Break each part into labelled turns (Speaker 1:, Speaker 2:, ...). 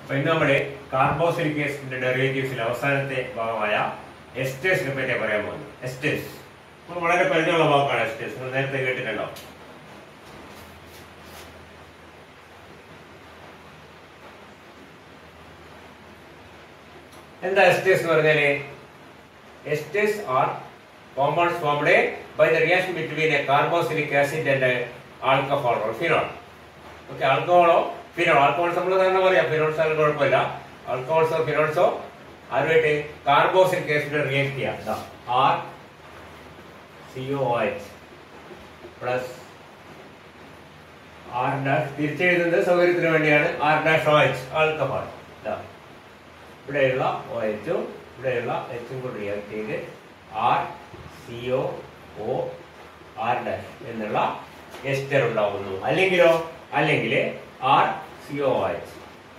Speaker 1: അപ്പൊ ഇന്ന് നമ്മുടെ കാർബോസിലിക് ആസിഡിന്റെ ഡെറിവേറ്റീവ്സിൽ അവസാനത്തെ ഭാഗമായ എസ്റ്റേഴ്സിനെ പറ്റി പറയാൻ പോകുന്നത് എസ്റ്റേഴ്സ് അപ്പോൾ വളരെ പരിചയമുള്ള വാക്കാണ് എസ്റ്റേഴ്സ് നിങ്ങൾ നേരത്തെ കേട്ടിട്ടുണ്ടോ എന്താ എസ്റ്റേഴ്സ് എന്ന് പറഞ്ഞാല് esters are compounds formed by the reaction between a carboxylic acid and alcohol or phenol okay ആൽക്കഹോളോ ഫിനോൾ ആൽക്കഹോൾസ് നമ്മൾ തന്നെ പറയാം ഫിനോൾസ് ആയാലും കുഴപ്പമില്ല ആൽക്കഹോൾസോ ഫിനോൾസോ ആരുമായിട്ട് കാർബോസിലിക് ആസിഡ് റിയാക്ട് ചെയ്യാം R C O H plus R dash തിരിച്ചെഴുതുന്നത് സൗകര്യത്തിന് വേണ്ടിയാണ് R dash O H alcohol ഇവിടെയുള്ള ഒ എച്ചും ഇവിടെയുള്ള എച്ചും കൂടി റിയാക്ട് ചെയ്ത് R C O O R dash എന്നുള്ള എസ്റ്റർ ഉണ്ടാവുന്നു അല്ലെങ്കിലോ അല്ലെങ്കിൽ R C O H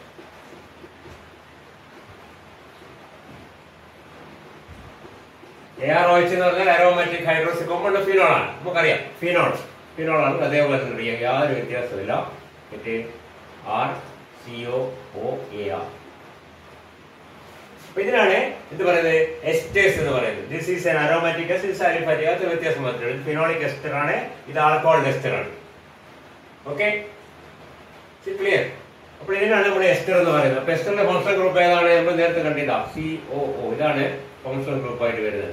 Speaker 1: A R O H എന്ന് പറഞ്ഞാൽ അരോമാറ്റിക് ഹൈഡ്രോക്സി കോമ്പൗണ്ട് ഫിനോൾ ആണ് നമുക്കറിയാം ഫിനോൾ ഫിനോൾ ആണ് അതേപോലെ തന്നെ അറിയാം യാതൊരു വ്യത്യാസമില്ല മറ്റേ R C O O A R അപ്പൊ ഇതിനാണ് എന്ത് പറയുന്നത് എസ്റ്റേഴ്സ് എന്ന് പറയുന്നത് this is an aromatic ester aliphatic അത് വ്യത്യാസം മാത്രമേ ഉള്ളൂ ഫിനോളിക് എസ്റ്റർ ആണ് ഇത് ആൽക്കോഹോൾ എസ്റ്റർ ആണ് ഓക്കെ ക്ലിയർ അപ്പോൾ ഇതിനാണ് നമ്മൾ എസ്റ്റർ എന്ന് പറയുന്നത് അപ്പൊ എസ്റ്ററിന്റെ ഫംഗ്ഷൻ ഗ്രൂപ്പ് ഏതാണ് നമ്മൾ നേരത്തെ കണ്ടില്ല സി ഒ ഒ ഇതാണ് ഫംഗ്ഷൻ ഗ്രൂപ്പ് ആയിട്ട് വരുന്നത്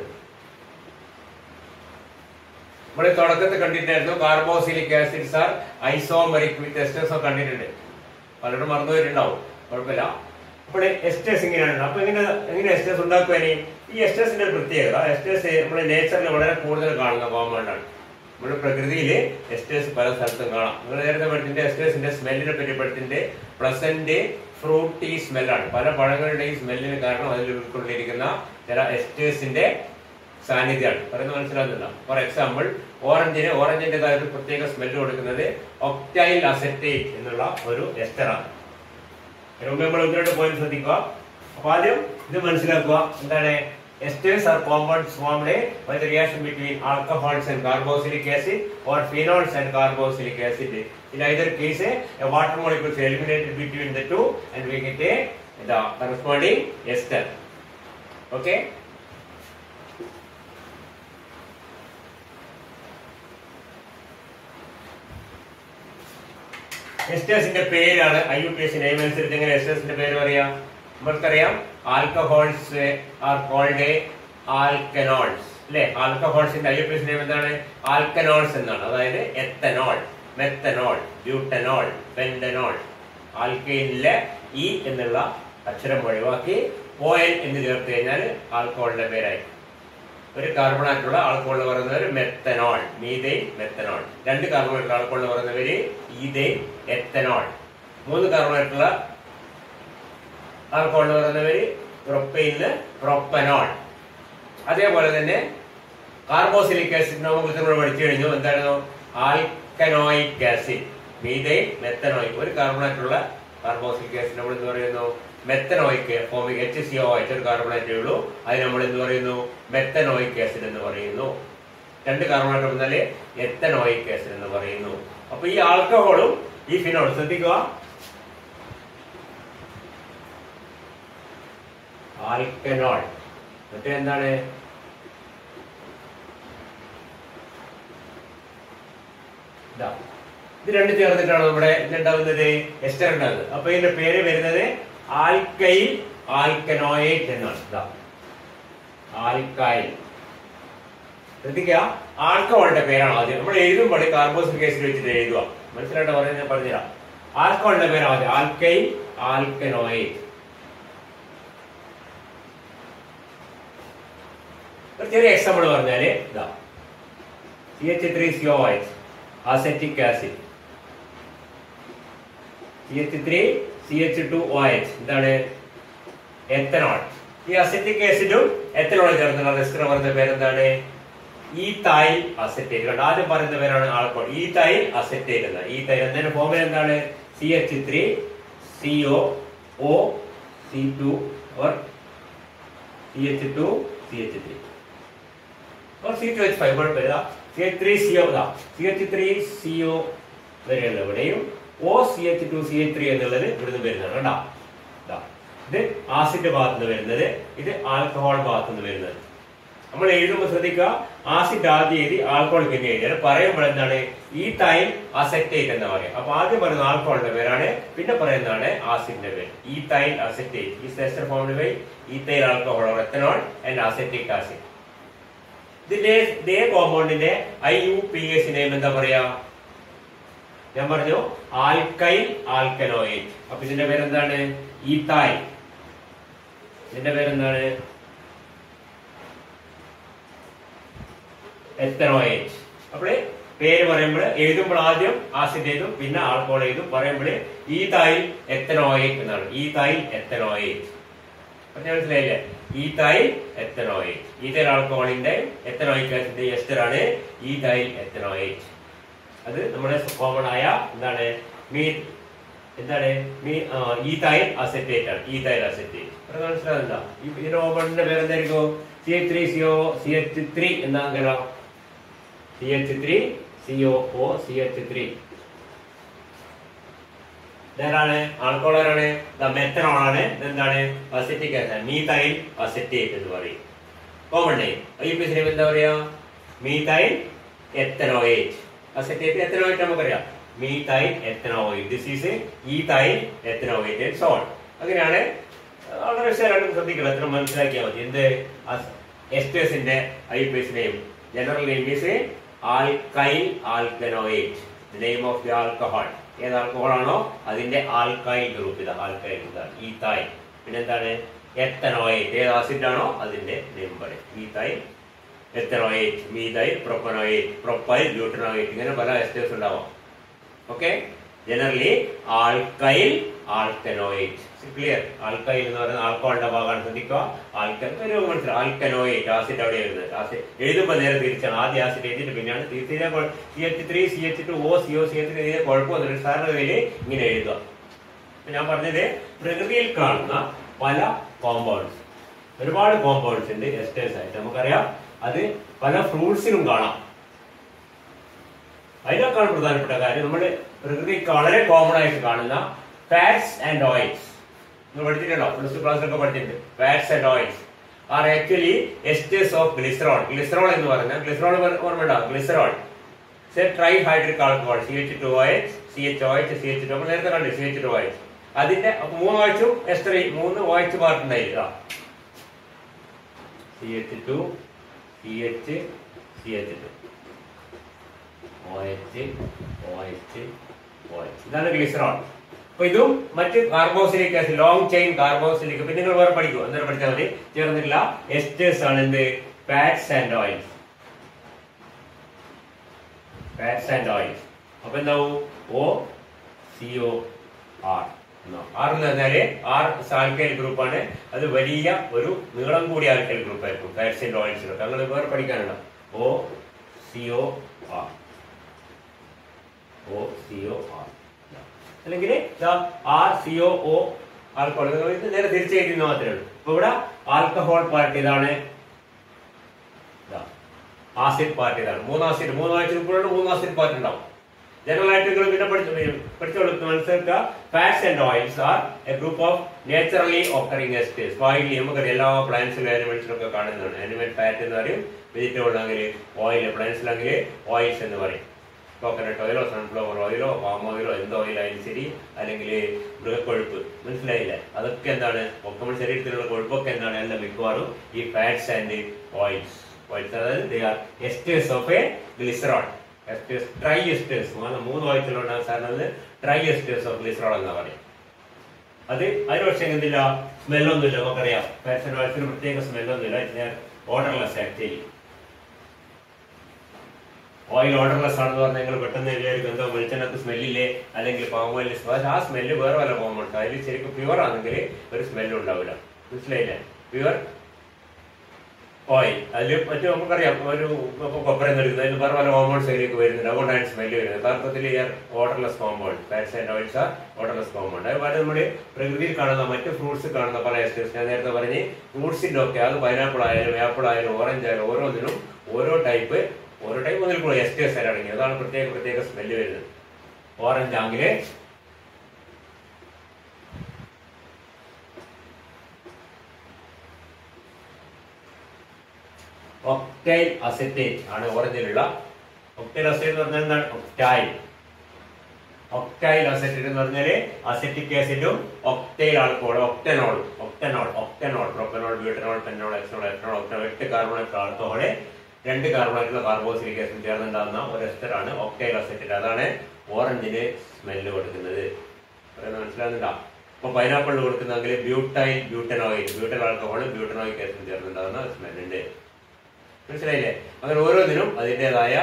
Speaker 1: നമ്മൾ തുടക്കത്തിൽ കണ്ടിട്ടായിരുന്നു carboxylic acids are isomeric with esters ഒക്കെ കണ്ടിട്ടുണ്ട് പലരും മറന്നുപോയിട്ടുണ്ടാവും കുഴപ്പമില്ല അപ്പോൾ എസ്റ്റേഴ്സ് ഇങ്ങനെയാണ് അപ്പൊ എങ്ങനെ എങ്ങനെ എസ്റ്റേഴ്സ് ഉണ്ടാക്കുവാനി ഈ എസ്റ്റേഴ്സിന്റെ ഒരു പ്രത്യേകത എസ്റ്റേഴ്സ് നമ്മുടെ നേച്ചറിൽ വളരെ കൂടുതൽ കാണുന്ന കോമ്പൗണ്ട് ആണ് നമ്മുടെ പ്രകൃതിയിൽ എസ്റ്റേഴ്സ് പല സ്ഥലത്തും കാണാം നിങ്ങൾ നേരത്തെ പഠിച്ചിന്റെ എസ്റ്റേഴ്സിന്റെ സ്മെല്ലിനെ പറ്റി പഠിച്ചിന്റെ പ്ലസന്റ് ഫ്രൂട്ടി സ്മെല്ലാണ് പല പഴങ്ങളുടെയും സ്മെല്ലിന് കാരണം അതിൽ ഉൾക്കൊണ്ടിരിക്കുന്ന ചില എസ്റ്റേഴ്സിന്റെ സാന്നിധ്യമാണ് പറയുന്നത് മനസ്സിലാകുന്നില്ല ഫോർ എക്സാമ്പിൾ ഓറഞ്ചിന് ഓറഞ്ചിന്റേതായ ഒരു പ്രത്യേക സ്മെല്ല് കൊടുക്കുന്നത് ഒക്ടൈൽ അസറ്റേറ്റ് എന്നുള്ള ഒരു എസ്റ്ററാണ് അതിന് മുമ്പ് നമ്മൾ ഒന്ന് രണ്ട് പോയിന്റ് ശ്രദ്ധിക്കുക അപ്പൊ ആദ്യം ഇത് മനസ്സിലാക്കുക എന്താണ് esters are compounds formed by the reaction between alcohols and carboxylic acid or phenols and carboxylic acid in either case a water molecule is eliminated between the two and we get a the corresponding ester okay എസ്റ്റേഴ്സിന്റെ പേരാണ് I U P S name അനുസരിച്ച് എങ്ങനെ എസ്റ്റേഴ്സിന്റെ പേര് പറയാം നമുക്കറിയാം alcohols R called alkanols അല്ലെ ആൽക്കഹോൾസിന്റെ I U P S name എന്താണ് ആൽക്കനോൾസ് എന്നാണ് അതായത് എത്തനോൾ മെത്തനോൾ ബ്യൂട്ടനോൾ പെൻഡനോൾ ആൽക്കൈനിലെ ഇ എന്നുള്ള അക്ഷരം ഒഴിവാക്കി ഒ എൻ എന്ന് ചേർത്ത് കഴിഞ്ഞാൽ ആൽക്കഹോളിന്റെ പേരായി ഒരു കാർബണായിട്ടുള്ള ആൾക്കോൾ എന്ന് പറയുന്നവർ മെത്തനോൾ മീതൈൻ മെത്തനോൾ രണ്ട് കാർബണായിട്ടുള്ള ആൾക്കോൾ എന്ന് പറയുന്നവര് ഈതൈൻ എത്തനോൾ മൂന്ന് കാർബണായിട്ടുള്ള ആൾക്കോൾ എന്ന് പറയുന്നവര് പ്രൊപ്പൈന് പ്രൊപ്പനോൾ അതേപോലെ തന്നെ കാർബോസിലിക് ആസിഡ് നമുക്ക് നമ്മൾ പഠിച്ചു കഴിഞ്ഞു എന്തായിരുന്നു ആൽക്കനോയിക് ആസിഡ് മീതൈൻ മെത്തനോയിക് ഒരു കാർബണായിട്ടുള്ള കാർബോസിലിക് ആസിഡ് നമ്മൾ എന്ത് പറയുന്നു methanoic formic H C O H ഒരു കാർബണേറ്റേ ഉള്ളൂ അത് നമ്മൾ എന്ത് പറയുന്നു മെത്തനോയിക് ആസിഡ് എന്ന് പറയുന്നു രണ്ട് കാർബണേറ്റ് വന്നാല് എത്തനോയിക് ആസിഡ് എന്ന് പറയുന്നു അപ്പൊ ഈ ആൽക്കഹോളും ഈ ഫിനോൾ ശ്രദ്ധിക്കുക ആൽക്കനോൾ മറ്റേ എന്താണ് ഇതാ ഇത് രണ്ട് ചേർന്നിട്ടാണ് നമ്മുടെ ഇതുണ്ടാവുന്നത് എസ്റ്റർ ഉണ്ടാകുന്നത് അപ്പൊ ഇതിന്റെ പേര് വരുന്നത് ആൽക്കൈൽ ആൽക്കനോയേറ്റ് എന്നാണ് ഇതാ ആൽക്കൈൽ ശ്രദ്ധിക്കുക ആൽക്കഹോളിന്റെ പേരാണ് ആദ്യം നമ്മൾ എഴുതുമ്പോൾ കാർബോസിലിക് ആസിഡ് വെച്ചിട്ട് എഴുതുക മനസ്സിലായിട്ട് പറയുന്നത് ഞാൻ പറഞ്ഞുതരാം ആൽക്കഹോളിന്റെ പേരാണ് ആദ്യം ആൽക്കൈൽ ആൽക്കനോയേറ്റ് ഒരു ചെറിയ എക്സാമ്പിൾ പറഞ്ഞാല് ഇതാ C H three C O H acetic acid C H three C H two O H എന്താണ് എത്തനോൾ ഈ അസറ്റിക് ആസിഡും എത്തനോളും ചേർന്നുള്ള എസ്റ്റർ പറയുന്ന പേരെന്താണ് ഈതൈൽ അസറ്റേറ്റ് കണ്ടോ ആദ്യം പറയുന്ന പേരാണ് ആൾക്കോൾ ഈതൈൽ അസറ്റേറ്റ് എന്ന ഈതൈൽ എന്നതിന്റെ ഫോമിൽ എന്താണ് C H three C O O C two or C H two C H three or C two H five കുഴപ്പമില്ല C H three C O C H three C O വരെയുള്ള ഇവിടെയും O C H two C H three എന്നുള്ളത് ഇവിടുന്ന് വരുന്നതാണ് കേട്ടോ ദാ. ഇത് acid ഭാഗത്ത് നിന്ന് വരുന്നത് ഇത് ആൽക്കഹോൾ ഭാഗത്ത് നിന്ന് വരുന്നത് നമ്മൾ എഴുതുമ്പോൾ ശ്രദ്ധിക്കുക ആസിഡ് ആദ്യം എഴുതി ആൽക്കഹോൾ പിന്നെ എഴുതി പറയുമ്പോൾ എന്താണ് ഈ തൈൽ അസറ്റേറ്റ് എന്ന് പറയും അപ്പൊ ആദ്യം പറയുന്ന ആൽക്കഹോളിന്റെ പേരാണ് പിന്നെ പറയുന്നതാണ് ആസിഡിന്റെ പേര് ഈ തൈൽ അസറ്റേറ്റ് ഈ സെസ്റ്റർ ഫോമിന് by ethyl alcohol ethanol and acetic acid ഇതിന്റെ ഇതേ കോമ്പൗണ്ടിന്റെ I U P S name എന്താ പറയാ ഞാൻ പറഞ്ഞു ആൽക്കൈൽ ആൽക്കനോയിഡ് അപ്പൊ ഇതിന്റെ പേരെന്താണ് ഈത്തായ് ഇതിന്റെ പേരെന്താണ് എത്തനോയിഡ് അപ്പോഴേ പേര് പറയുമ്പോൾ എഴുതുമ്പോൾ ആദ്യം ആസിഡ് എഴുതും പിന്നെ ആൽക്കോൾ എഴുതും പറയുമ്പോൾ ഈ തായിൽ എത്തനോയിഡ് എന്നാണ് ഈ തായിൽ എത്തനോയിഡ് പറഞ്ഞ മനസ്സിലായില്ലേ ഈ തായിൽ എത്തനോയിഡ് ഈതൈൽ ആൽക്കോളിന്റെ എത്തനോയിക് ആസിഡ് എസ്റ്റർ ആണ് ഈ തായിൽ എത്തനോയിഡ് അത് നമ്മുടെ കോമൺ ആയ എന്താണ് മീൻ എന്താണ് മീൻ ഈതൈൽ അസറ്റേറ്റ് ആണ് ഈതൈൽ അസറ്റേറ്റ് പറഞ്ഞ മനസ്സിലാകുന്നുണ്ടോ ഈ ഇതിന്റെ കോമ്പൗണ്ടിന്റെ പേര് എന്തായിരിക്കും C H three C O C H three എന്നാണല്ലോ C H three C O O C H three ഇതാരാണ് ആൾക്കോളാരാണ് മെത്തനോൾ ആണ് ഇതെന്താണ് അസറ്റിക് ആസിഡ് മീതൈൽ അസറ്റേറ്റ് എന്ന് പറയും common name I P name എന്താ പറയാ മീതൈൽ എത്തനോയേറ്റ് അസറ്റേറ്റ് എത്തനോയേറ്റ് നമുക്കറിയാം methyl ethanoate this is ethyl ethanoate and so അങ്ങനെയാണ് വളരെ രസകരമായിട്ട് ശ്രദ്ധിക്കണം എത്ര മനസ്സിലാക്കിയാൽ മതി എന്ത് എസ്റ്റേഴ്സിന്റെ I P S name general name is alkyl alkanoate name of the alcohol ഏത് ആൽക്കഹോൾ ആണോ അതിന്റെ ആൽക്കൈൽ ഗ്രൂപ്പ് ഇതാ ആൽക്കൈൽ ഇതാണ് ഈതായ് പിന്നെന്താണ് എത്തനോയേറ്റ് ഏത് ആസിഡ് ആണോ അതിന്റെ നെയിം പറയും ethyl ethanoate methyl propanoate propyl butanoate ഇങ്ങനെ പല എസ്റ്റേഴ്സ് ഉണ്ടാവാം okay generally alkyl alkanoate clear alkyl എന്ന് പറയുന്നത് ആൽക്കോളിന്റെ ഭാഗമാണ് ശ്രദ്ധിക്കുക ആൽക്കൻ ഒരു മനസ്സിലായി ആൽക്കനോയേറ്റ് ആസിഡ് അവിടെ വരുന്നത് ആസിഡ് എഴുതുമ്പോൾ നേരെ തിരിച്ചാണ് ആദ്യം ആസിഡ് എഴുതിയിട്ട് പിന്നെയാണ് തിരിച്ചിലെ C H three C H two O C O C H ഇതിന്റെ കുഴപ്പമൊന്നുമില്ല സാറിന് ഇങ്ങനെ എഴുതുക ഇപ്പൊ ഞാൻ പറഞ്ഞത് പ്രകൃതിയിൽ കാണുന്ന പല കോമ്പൗണ്ട്സ് ഒരുപാട് കോമ്പൗണ്ട്സ് ഉണ്ട് എസ്റ്റേഴ്സ് ആയിട്ട് നമുക്കറിയാം അത് പല ഫ്രൂട്ട്സിലും കാണാം അതിനേക്കാൾ പ്രധാനപ്പെട്ട കാര്യം നമ്മൾ പ്രകൃതിക്ക് വളരെ കോമൺ ആയിട്ട് കാണുന്ന ഫാറ്റ്സ് ആൻഡ് ഓയിൽസ് നിങ്ങൾ പഠിച്ചിട്ടുണ്ടോ പ്ലസ് ടു ക്ലാസ്സിലൊക്കെ പഠിച്ചിട്ടുണ്ട് fats and oils are actually esters of glycerol glycerol എന്ന് പറഞ്ഞാൽ ഗ്ലിസറോൾ ഓർമ്മയുണ്ടോ glycerol trihydric alcohol C H two O H C H O H C H two നമ്മൾ നേരത്തെ കണ്ടു സി എച്ച് ടു ഓയിച്ച് അതിന്റെ മൂന്ന് ഓയിച്ചും എസ്റ്റർ മൂന്ന് ഓയിച്ച് പാർട്ട് ഉണ്ടായിരിക്കുക C H two C H C H two OH, OH, OH. ഇതാണ് glycerol അപ്പൊ ഇതും മറ്റ് carboxylic acid long chain carboxylic പിന്നെ നിങ്ങൾ വേറെ പഠിക്കും അന്നേരം പഠിച്ചാൽ മതി ചേർന്നില്ല എസ്റ്റേഴ്സ് ആണ് എന്ത് fats and oils fats and oils അപ്പൊ എന്താവും O C O R R എന്ന് പറഞ്ഞാല് ആർ ആൽക്കൈൽ ഗ്രൂപ്പാണ് അത് വലിയ ഒരു നീളം കൂടിയ ആൽക്കൈൽ ഗ്രൂപ്പ് ആയിരിക്കും ഫാറ്റ്സ് ആൻഡ് ഓയിൽസിലൊക്കെ അങ്ങനെ വേറെ പഠിക്കാനുണ്ടോ O C O R O C O R അല്ലെങ്കിൽ R C O O alcohol ഇത് നേരെ തിരിച്ചെഴുതി മാത്രമേ ഉള്ളൂ അപ്പൊ ഇവിടെ ആൽക്കഹോൾ പാർട്ട് ഇതാണ് ആസിഡ് പാർട്ട് ഇതാണ് മൂന്ന് ആസിഡ് മൂന്ന് ആഴ്ച മൂന്ന് ആസിഡ് പാർട്ട് ഉണ്ടാവും ജനറൽ ആയിട്ട് നിങ്ങൾ പിന്നെ പഠിച്ചു പഠിച്ചോളൂ മനസ്സിലാക്കുക fats and oils are a group of naturally occurring esters വായിലി നമുക്കറിയാം എല്ലാ പ്ലാന്റ്സിലും ആനിമൽസിലും ഒക്കെ കാണുന്നതാണ് ആനിമൽ ഫാറ്റ് എന്ന് പറയും വെജിറ്റബിൾ ആണെങ്കിൽ ഓയിൽ പ്ലാന്റ്സിലാണെങ്കിൽ ഓയിൽസ് എന്ന് പറയും കോക്കനട്ട് ഓയിലോ സൺഫ്ലവർ ഓയിലോ പാം ഓയിലോ എന്ത് ഓയിലായാലും ശരി അല്ലെങ്കിൽ മൃഗക്കൊഴുപ്പ് മനസ്സിലായില്ലേ അതൊക്കെ എന്താണ് ഒക്കെ നമ്മുടെ ശരീരത്തിലുള്ള കൊഴുപ്പൊക്കെ എന്താണ് എല്ലാം മിക്കവാറും ഈ ഫാറ്റ്സ് ആൻഡ് ഓയിൽസ് ഓയിൽസ് അതായത് they are esters of a glycerol esters triesters മൂന്ന് മൂന്ന് ഓയിൽസിലുണ്ടാകുന്ന സാധനം ട്രൈ എസ്റ്റേഴ്സ് ഓഫ് ഗ്ലിസറോൾ എന്നാ പറയും അത് അതിന് പക്ഷേ എന്തില്ല സ്മെല്ലൊന്നുമില്ല നമുക്കറിയാം ഫാറ്റ്സ് ആൻഡ് ഓയിൽസിന് പ്രത്യേക സ്മെല്ലൊന്നുമില്ല ഓർഡർലെസ് ആക്ച്വലി ഓയിൽ ഓർഡർലെസ് ആണെന്ന് പറഞ്ഞാൽ നിങ്ങൾ പെട്ടെന്ന് വിചാരിക്കും എന്തോ വെളിച്ചെണ്ണക്ക് സ്മെല്ലില്ലേ അല്ലെങ്കിൽ പാം ഓയിൽ പക്ഷെ ആ സ്മെല്ല് വേറെ വല്ല പോകുമ്പോൾ അതിൽ ശരിക്കും പ്യുവർ ആണെങ്കിൽ ഒരു സ്മെല്ലും ഉണ്ടാവില്ല മനസ്സിലായില്ലേ പ്യുവർ ഓയിൽ അതിൽ മറ്റു നമുക്കറിയാം ഒരു കൊപ്പര എടുക്കുന്നത് അതിന് വേറെ പല ഹോർമോൺസ് അതിലേക്ക് വരുന്നുണ്ട് അതുകൊണ്ടാണ് സ്മെല്ല് വരുന്നത് യഥാർത്ഥത്തിൽ odourless compound fats and oils are odourless compound അതുപോലെ നമ്മൾ പ്രകൃതിയിൽ കാണുന്ന മറ്റ് ഫ്രൂട്ട്സ് കാണുന്ന പല എസ്റ്റേഴ്സ് ഞാൻ നേരത്തെ പറഞ്ഞ് ഫ്രൂട്ട്സിന്റെ ഒക്കെ അത് പൈനാപ്പിൾ ആയാലും ആപ്പിൾ ആയാലും ഓറഞ്ച് ആയാലും ഓരോന്നിനും ഓരോ ടൈപ്പ് ഓരോ ടൈപ്പ് മുതൽ കൂടെ എസ്റ്റേഴ്സ് അടങ്ങി അതാണ് പ്രത്യേക പ്രത്യേക സ്മെല്ല് വരുന്നത് ഓറഞ്ച് ആണെങ്കിൽ ഒക്ടൈൽ അസറ്റേറ്റ് ആണ് ഓറഞ്ചിലുള്ള ഒക്ടൈൽ അസറ്റേറ്റ് എന്ന് പറഞ്ഞാൽ എന്താണ് ഒക്ടൈൽ ഒക്ടൈൽ അസറ്റേറ്റ് എന്ന് പറഞ്ഞാല് അസറ്റിക് ആസിഡും octyl alcohol octanol octanol octanol propanol butanol പെനോൾ എക്സനോൾ എത്തനോൾ ഒക്ടനോൾ എട്ട് കാർബണേറ്റ് ആൾക്കോളെ രണ്ട് കാർബണേറ്റുള്ള കാർബോസിലിക് ആസിഡ് ചേർന്നുണ്ടാകുന്ന ഒരു എസ്റ്ററാണ് ഒക്ടൈൽ അസറ്റേറ്റ് അതാണ് ഓറഞ്ചിന് സ്മെല്ല് കൊടുക്കുന്നത് പറയുന്നത് മനസ്സിലാകുന്നുണ്ടോ അപ്പൊ പൈനാപ്പിളിൽ കൊടുക്കുന്നെങ്കിൽ ബ്യൂട്ടൈൽ ബ്യൂട്ടനോയിൽ ബ്യൂട്ടൻ ആൽക്കഹോൾ ബ്യൂട്ടനോയിക് ആസിഡ് ചേർന്നുണ്ടാകുന്ന സ്മെല്ലുണ്ട് മനസ്സിലായില്ലേ അങ്ങനെ ഓരോന്നിനും അതിൻ്റെതായ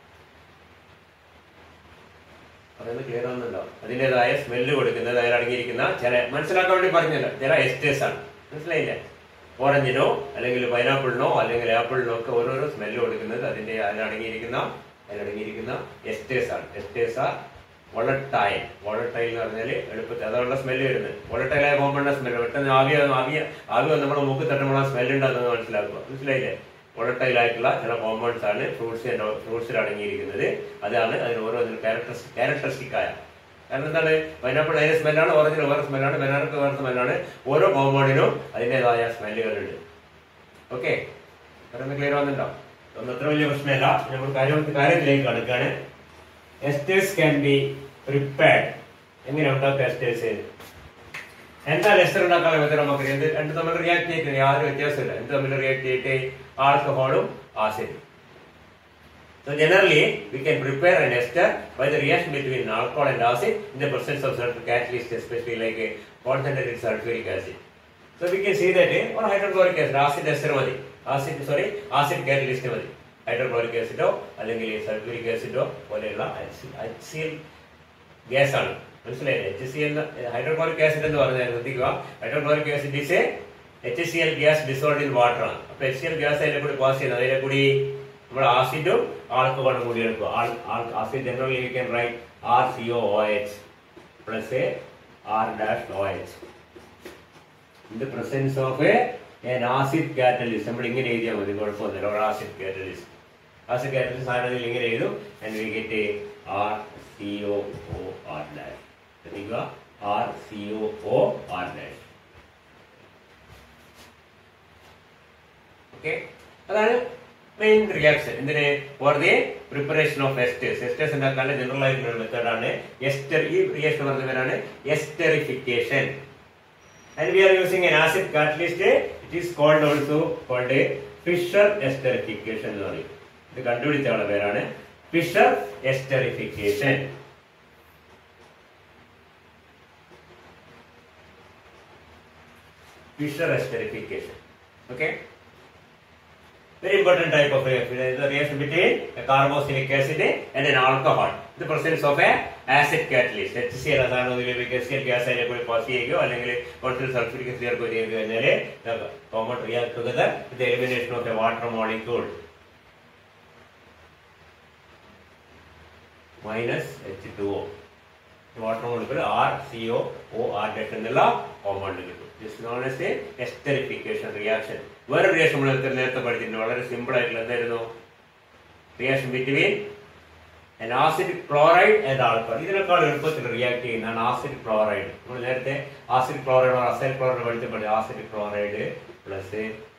Speaker 1: പറയുന്നത് ക്ലിയർ ആവുന്നുണ്ടോ അതിൻ്റെതായ സ്മെല്ല് കൊടുക്കുന്നത് അതിൽ അടങ്ങിയിരിക്കുന്ന ചില മനസ്സിലാക്കാൻ വേണ്ടി പറഞ്ഞല്ലോ ചില എസ്റ്റേഴ്സ് ആണ് മനസ്സിലായില്ലേ ഓറഞ്ചിനോ അല്ലെങ്കിൽ പൈനാപ്പിളിനോ അല്ലെങ്കിൽ ആപ്പിളിനോ ഒക്കെ ഓരോരോ സ്മെല്ല് കൊടുക്കുന്നത് അതിന്റെ അതിൽ അടങ്ങിയിരിക്കുന്ന അതിലടങ്ങിയിരിക്കുന്ന എസ്റ്റേഴ്സ് ആണ് എസ്റ്റേഴ്സ് ആർ വോളട്ടൈൽ വോളട്ടൈൽ എന്ന് പറഞ്ഞാൽ എളുപ്പത്തിൽ അതുള്ള സ്മെല്ല് വരുന്നത് വോളട്ടൈലായ പോകുമ്പോഴുള്ള സ്മെല്ല് പെട്ടെന്ന് ആവി ആവി ആവി വന്ന് നമ്മുടെ മൂക്ക് തട്ടുമ്പോൾ ആ സ്മെല്ല് ഉണ്ടാകുന്നത് മനസ്സിലാക്കുക മനസ്സിലായില്ലേ വോളട്ടൈൽ ആയിട്ടുള്ള ചില കോമ്പൗണ്ട്സ് ആണ് ഫ്രൂട്ട്സ് ഫ്രൂട്ട്സിൽ അടങ്ങിയിരിക്കുന്നത് അതാണ് അതിന് ഓരോ ക്യാരക്ടറിസ്റ്റിക് ക്യാരക്ടറിസ്റ്റിക് ആയ കാരണം എന്താണ് പൈനാപ്പിൾ അതിന്റെ സ്മെല്ലാണ് ഓറഞ്ചിന് വേറെ സ്മെല്ലാണ് ബനാനക്ക് വേറെ സ്മെല്ലാണ് ഓരോ കോമ്പൗണ്ടിനും അതിൻ്റെതായ സ്മെല്ലുകളുണ്ട് ഓക്കെ പറയുന്നത് ക്ലിയർ ആവുന്നുണ്ടോ ഒന്നും അത്ര വലിയ പ്രശ്നമല്ല നമ്മൾ കാര്യം കാര്യത്തിലേക്ക് കടക്കുകയാണ് എസ്റ്റേഴ്സ് ക്യാൻ ബി പ്രിപ്പയർഡ് എങ്ങനെ ഉണ്ടാക്കുക എസ്റ്റേഴ്സ് എന്താ എസ്റ്റർ ഉണ്ടാക്കാനുള്ള മെത്തേഡ് നമുക്ക് എന്ത് രണ്ട് തമ്മിൽ റിയാക്ട് ചെയ്തിട്ട് യാതൊരു വ്യത്യാസമില്ല എന്ത് തമ്മിൽ റിയാക്ട് ചെയ്തിട്ട് ആൽക്കഹോളും ആസിഡും So generally, we can prepare an ester by the reaction between alcohol and acid in the presence of certain catalysts, especially like a concentrated sulfuric acid. So we can see that uh, or hydrochloric acid, acid ester മതി acid sorry acid catalyst മതി hydrochloric ആസിഡോ അല്ലെങ്കിൽ sulphuric ആസിഡോ പോലെയുള്ള HCl gas ആണ് മനസ്സിലായില്ലേ H C L hydrochloric acid എന്ന് പറഞ്ഞാൽ ശ്രദ്ധിക്കുക hydrochloric acid is H C L gas dissolved in water ആണ് അപ്പൊ എച്ച് സി എൽ ഗ്യാസ് അതിലെ കൂടി പാസ് ചെയ്യുന്നത് അതിലെ കൂടി നമ്മൾ ആസിഡും ആൽക്കഹോളും കൂടി എടുക്കുക acid generally you can write R C O O H plus A R dash O H in the presence of a an acid catalyst നമ്മൾ ഇങ്ങനെ എഴുതിയാൽ മതി കുഴപ്പമൊന്നുമില്ല ഒരു ആസിഡ് കാറ്റലിസ്റ്റ് ആസിഡ് കാറ്റലിസ്റ്റ് സാധനത്തിൽ ഇങ്ങനെ എഴുതും and we get R C O O R dash ശ്രദ്ധിക്കുക R C O O R dash okay അതാണ് മെയിൻ റിയാക്ഷൻ എന്തിന് for the preparation of esters esters ഉണ്ടാക്കാനുള്ള ജനറൽ ആയിട്ടുള്ള മെത്തേഡാണ് എസ്റ്റർ ഈ റിയാക്ഷൻ പറഞ്ഞ പേരാണ് esterification and we are using an acid catalyst it is called also called a Fisher esterification എന്ന് പറയും ഇത് കണ്ടുപിടിച്ച ആളുടെ പേരാണ് Fischer esterification Fischer esterification okay very important type of reaction it is a reaction between a carboxylic acid and an alcohol in the presence of a acid catalyst HCl അതാണ് ഇതിലേക്ക് HCl gas അതിനെ കൂടി pass ചെയ്യുകയോ അല്ലെങ്കിൽ concentrate sulphuric acid ചേർക്കുകയോ ചെയ്ത് കഴിഞ്ഞാൽ common react together with elimination of a water molecule minus H two O water molecule R C O O R dash എന്നുള്ള കോമ്പൗണ്ട് കിട്ടും this known as a esterification reaction വേറെ reaction നമ്മൾ നേരത്തെ നേരത്തെ പഠിച്ചിട്ടുണ്ട് വളരെ സിമ്പിൾ ആയിട്ടുള്ള എന്തായിരുന്നു reaction between an acid chloride and alcohol ഇതിനേക്കാൾ എളുപ്പത്തിൽ റിയാക്ട് ചെയ്യുന്നതാണ് ആസിഡ് ക്ലോറൈഡ് നമ്മൾ നേരത്തെ ആസിഡ് ക്ലോറൈഡ് അസൈൽ ക്ലോറൈഡ് പഠിച്ചപ്പോൾ acid chloride plus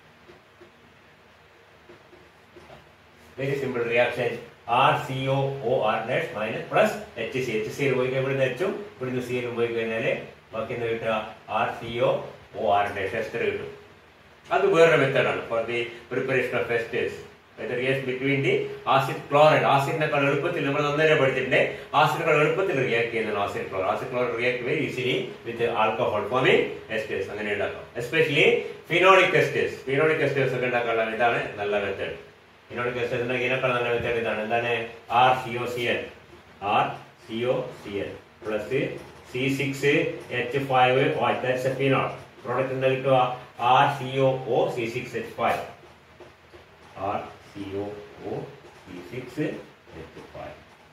Speaker 1: very simple reaction R C O O R dash minus plus H C H സിയിൽ പോയി ഇവിടുന്ന് എച്ചും ഇവിടുന്ന് സിയിലും പോയി കഴിഞ്ഞാൽ ബാക്കി എന്താ കിട്ടുക R C O O R dash ester കിട്ടും അത് വേറൊരു മെത്തേഡാണ് for the preparation of esters reaction between the acid chloride ആസിഡിനേക്കാൾ എളുപ്പത്തിൽ നമ്മൾ നന്നായി പഠിച്ചിട്ടുണ്ട് ആസിഡിനേക്കാൾ എളുപ്പത്തിൽ റിയാക്ട് ചെയ്യുന്നതാണ് acid chloride acid chloride react very easily with alcohol forming esters അങ്ങനെ ഉണ്ടാക്കാം especially phenolic esters phenolic esters ഒക്കെ ഉണ്ടാക്കാനുള്ള ഇതാണ് നല്ല മെത്തേഡ് ഫിനോളിക് എസ്റ്റേഴ്സ് ഉണ്ടാക്കിയതിനേക്കാൾ നല്ല മെത്തേഡ് ഇതാണ് എന്താണ് R C O C N R C O C N plus C six H five that's a phenol product എന്താ കിട്ടുക R C O O C six H five R C O O C six H five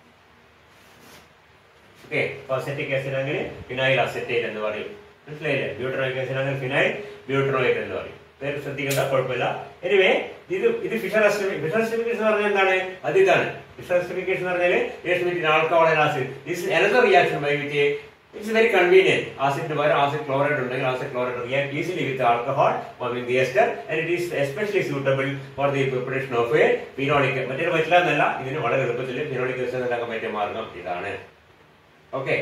Speaker 1: okay acetic acid ആണെങ്കിൽ phenyl acetate എന്ന് പറയും മനസ്സിലായില്ലേ ബ്യൂട്ടറോയിക് acid ആണെങ്കിൽ phenyl ബ്യൂട്ടറോയിക് എന്ന് പറയും പേര് ശ്രദ്ധിക്കേണ്ട കുഴപ്പമില്ല എനിവേ ഇത് ഇത് ഫിഷർ ഫിഷർ എസ്റ്റിഫിക്കേഷൻ എന്ന് പറഞ്ഞാൽ എന്താണ് അത് ഇതാണ് ഫിഷർ എസ്റ്റിഫിക്കേഷൻ എന്ന് പറഞ്ഞാൽ reaction between alcohol and acid this another reaction by which it's very convenient ആസിഡിന് പകരം ആസിഡ് ക്ലോറൈഡ് ഉണ്ടെങ്കിൽ acid chloride react easily with alcohol forming the ester and it is especially suitable for the preparation of a phenolic മറ്റേ പറ്റില്ല എന്നല്ല ഇതിന് വളരെ എളുപ്പത്തിൽ phenolic ester ഉണ്ടാക്കാൻ പറ്റിയ മാർഗം ഇതാണ് ഓക്കെ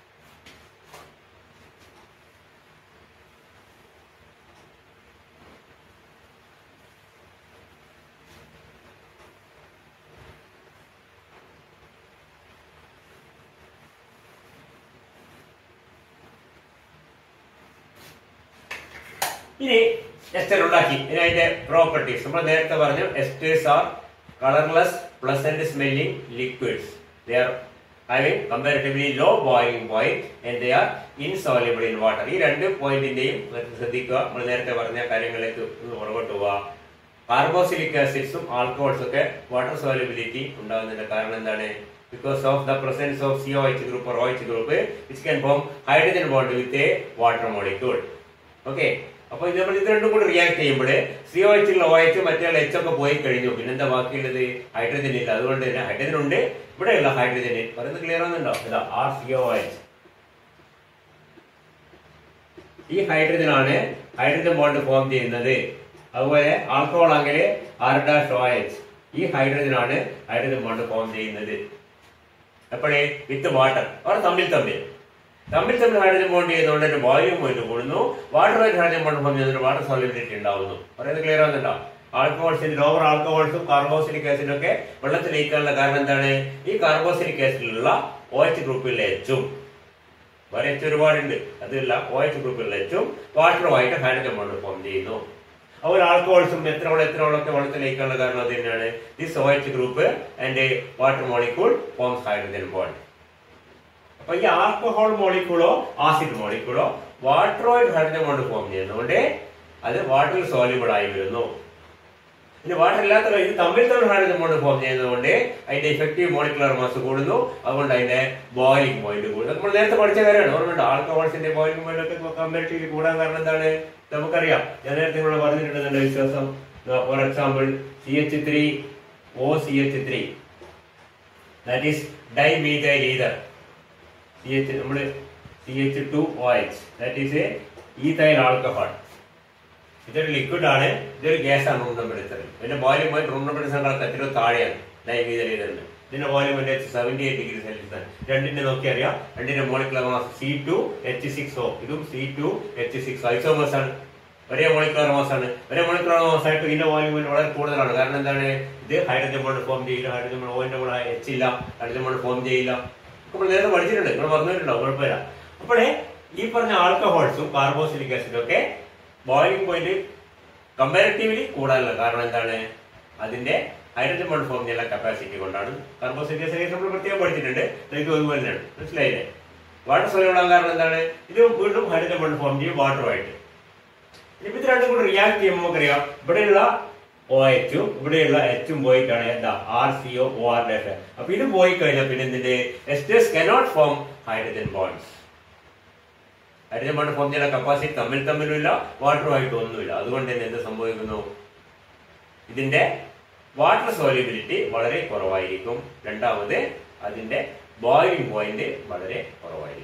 Speaker 1: ഇനി എസ്റ്റർ ഉണ്ടാക്കി ഇനി അതിന്റെ പ്രോപ്പർട്ടീസ് നമ്മൾ നേരത്തെ പറഞ്ഞു esters are colourless pleasant smelling liquids they are having comparatively low boiling point and they are insoluble in water ഈ രണ്ട് പോയിന്റിന്റെയും ശ്രദ്ധിക്കുക നമ്മൾ നേരത്തെ പറഞ്ഞ കാര്യങ്ങളിലേക്ക് ഒന്ന് പുറകോട്ട് പോവുക കാർബോസിലിക് ആസിഡ്സും ആൽക്കഹോൾസും ഒക്കെ വാട്ടർ സോലിബിലിറ്റി ഉണ്ടാകുന്നതിന്റെ കാരണം എന്താണ് because of the presence of C O H group or OH group which can form hydrogen bond with a water molecule okay അപ്പൊ ഇത് നമ്മൾ ഇത് രണ്ടും കൂടി റിയാക്ട് ചെയ്യുമ്പോൾ സിഒ എച്ചിലുള്ള ഒ എച്ച് മറ്റേ എച്ച് ഒക്കെ പോയി കഴിഞ്ഞു പിന്നെന്താ ബാക്കിയുള്ളത് ഹൈഡ്രജൻ ഇല്ല അതുകൊണ്ട് തന്നെ ഹൈഡ്രജൻ ഉണ്ട് ഇവിടെയുള്ള ഹൈഡ്രജൻ പറയുന്നത് ക്ലിയർ ആവുന്നുണ്ടോ ഇതാ ആർ സിഒ എച്ച് ഈ ഹൈഡ്രജൻ ആണ് ഹൈഡ്രജൻ ബോണ്ട് ഫോം ചെയ്യുന്നത് അതുപോലെ ആൽക്കഹോൾ ആണെങ്കിൽ ആർ ഡാഷ് ഒ എച്ച് ഈ ഹൈഡ്രജൻ ആണ് ഹൈഡ്രജൻ ബോണ്ട് ഫോം ചെയ്യുന്നത് എപ്പോഴേ വിത്ത് വാട്ടർ അവർ തമ്മിൽ തമ്മിൽ തമ്മിൽ തമ്മിൽ ഹൈഡ്രജൻ ബോണ്ട് ചെയ്യുന്നതുകൊണ്ട് തന്നെ വോളിയം പോയിട്ട് കൂടുന്നു വാട്ടർ ആയിട്ട് ഹൈഡ്രജൻ ബോണ്ട് ഫോം ചെയ്യുന്നതുകൊണ്ട് വാട്ടർ സോളിബിലിറ്റി ഉണ്ടാവുന്നു പറയുന്നത് ക്ലിയർ ആവുന്നുണ്ടോ ആൽക്കഹോൾസിന് ലോവർ ആൽക്കഹോൾസും കാർബോസിലിക് ആസിഡും ഒക്കെ വെള്ളത്തിൽ ലയിക്കാനുള്ള കാരണം എന്താണ് ഈ കാർബോസിലിക് ആസിഡിലുള്ള ഒ എച്ച് ഗ്രൂപ്പിലെ എച്ചും വേറെ എച്ച് ഒരുപാടുണ്ട് അതല്ല ഒ എച്ച് ഗ്രൂപ്പിലുള്ള എച്ചും വാട്ടറുമായിട്ട് ഹൈഡ്രജൻ ബോണ്ട് ഫോം ചെയ്യുന്നു അതുപോലെ ആൽക്കഹോൾസും എത്രയോളം എത്രയോളൊക്കെ വെള്ളത്തിലേക്കുള്ള കാരണം അത് തന്നെയാണ് this O H group and water molecule forms hydrogen bond അപ്പൊ ഈ ആൽക്കഹോൾ മോളിക്യൂളോ ആസിഡ് മോളിക്യൂളോ വാട്ടറുമായിട്ട് ഹൈഡ്രജൻ ബോണ്ട് ഫോം ചെയ്യുന്നതുകൊണ്ട് അത് വാട്ടറിൽ സോല്യൂബിൾ ആയി വരുന്നു ഇനി വാട്ടർ ഇല്ലാത്ത ഇത് തമ്മിൽ തമ്മിൽ ഹൈഡ്രജൻ ബോണ്ട് ഫോം ചെയ്യുന്നതുകൊണ്ട് അതിന്റെ ഇഫക്റ്റീവ് മോളിക്കുലർ മാസ് കൂടുന്നു അതുകൊണ്ട് അതിന്റെ ബോയിലിംഗ് പോയിന്റ് കൂടുന്നു നമ്മൾ നേരത്തെ പഠിച്ച കാര്യമാണ് ഓർമ്മയുണ്ട് ആൽക്കഹോൾസിന്റെ ബോയിലിംഗ് പോയിന്റ് ഒക്കെ കമ്പാരിറ്റീവ്ലി കൂടാൻ കാരണം എന്താണ് നമുക്കറിയാം ഞാൻ നേരത്തെ നിങ്ങളോട് പറഞ്ഞിട്ടുണ്ട് എന്റെ വിശ്വാസം for example C H three O C H three that is dimethyl ether C H നമ്മള് C H two O H that is a ethyl alcohol ഇതൊരു ലിക്വിഡ് ആണ് ഇതൊരു ഗ്യാസ് ആണ് റൂം ടെമ്പറേച്ചർ പിന്നെ വോല്യൂം പോയിന്റ് റൂം ടെമ്പറേച്ചർ എത്രയോ താഴെയാണ് ഡൈമീതലിതുണ്ട് ഇതിന്റെ volume point seventy eight degree Celsius ആണ് രണ്ടിന്റെ നോക്കി അറിയാം രണ്ടിന്റെ molecular mass C two H six O ഇതും C two H six isomers ആണ് ഒരേ മോളിക്കുലർ മാസ് ആണ് ഒരേ മോളിക്കുലർ മാസ് ആയിട്ട് ഇതിന്റെ വോല്യൂം പോയിന്റ് വളരെ കൂടുതലാണ് കാരണം എന്താണ് ഇത് ഹൈഡ്രജൻ ബോണ്ട് ഫോം ചെയ്യില്ല ഹൈഡ്രജൻ ബോണ്ട് ഓയിന്റെ കൂടെ എച്ച് ഇല്ല ഹൈഡ്രജൻ ബോണ്ട് ഫോം ചെയ്യില്ല നമ്മൾ നേരത്തെ പഠിച്ചിട്ടുണ്ട് നിങ്ങൾ പറഞ്ഞിട്ടുണ്ടോ കുഴപ്പമില്ല അപ്പോഴേ ഈ പറഞ്ഞ ആൽക്കഹോൾസും കാർബോസിലിക് ആസിഡും ഒക്കെ ബോയിലിംഗ് പോയിന്റ് കമ്പാരിറ്റീവ്ലി കൂടാനുള്ള കാരണം എന്താണ് അതിന്റെ ഹൈഡ്രജൻ ബോണ്ട് ഫോം ചെയ്യാനുള്ള കപ്പാസിറ്റി കൊണ്ടാണ് കാർബോസിലിക് ആസിഡ് നമ്മൾ പ്രത്യേകം പഠിച്ചിട്ടുണ്ട് ഇത് അതുപോലെ തന്നെയാണ് മനസ്സിലായില്ലേ വാട്ടർ സോളിബിളാൻ കാരണം എന്താണ് ഇത് വീണ്ടും ഹൈഡ്രജൻ ബോണ്ട് ഫോം ചെയ്യും വാട്ടറുമായിട്ട് ഇനിയിപ്പോ ഇത് രണ്ടും കൂടി റിയാക്ട് ചെയ്യുമ്പോൾ നമുക്കറിയാം ഇവിടെയുള്ള ഒ എച്ചും ഇവിടെയുള്ള എച്ചും പോയിട്ടാണ് എന്താ R C O O R dash അപ്പൊ ഇത് പോയി കഴിഞ്ഞാൽ പിന്നെ എന്തിന്റെ esters cannot form hydrogen bonds hydrogen bond form ചെയ്യാൻ കപ്പാസിറ്റി തമ്മിൽ തമ്മിലുമില്ല വാട്ടറുമായിട്ട് ഒന്നുമില്ല അതുകൊണ്ട് തന്നെ എന്ത് സംഭവിക്കുന്നു ഇതിന്റെ വാട്ടർ സോലിബിലിറ്റി വളരെ കുറവായിരിക്കും രണ്ടാമത് അതിന്റെ ബോയിലിംഗ് പോയിന്റ് വളരെ കുറവായിരിക്കും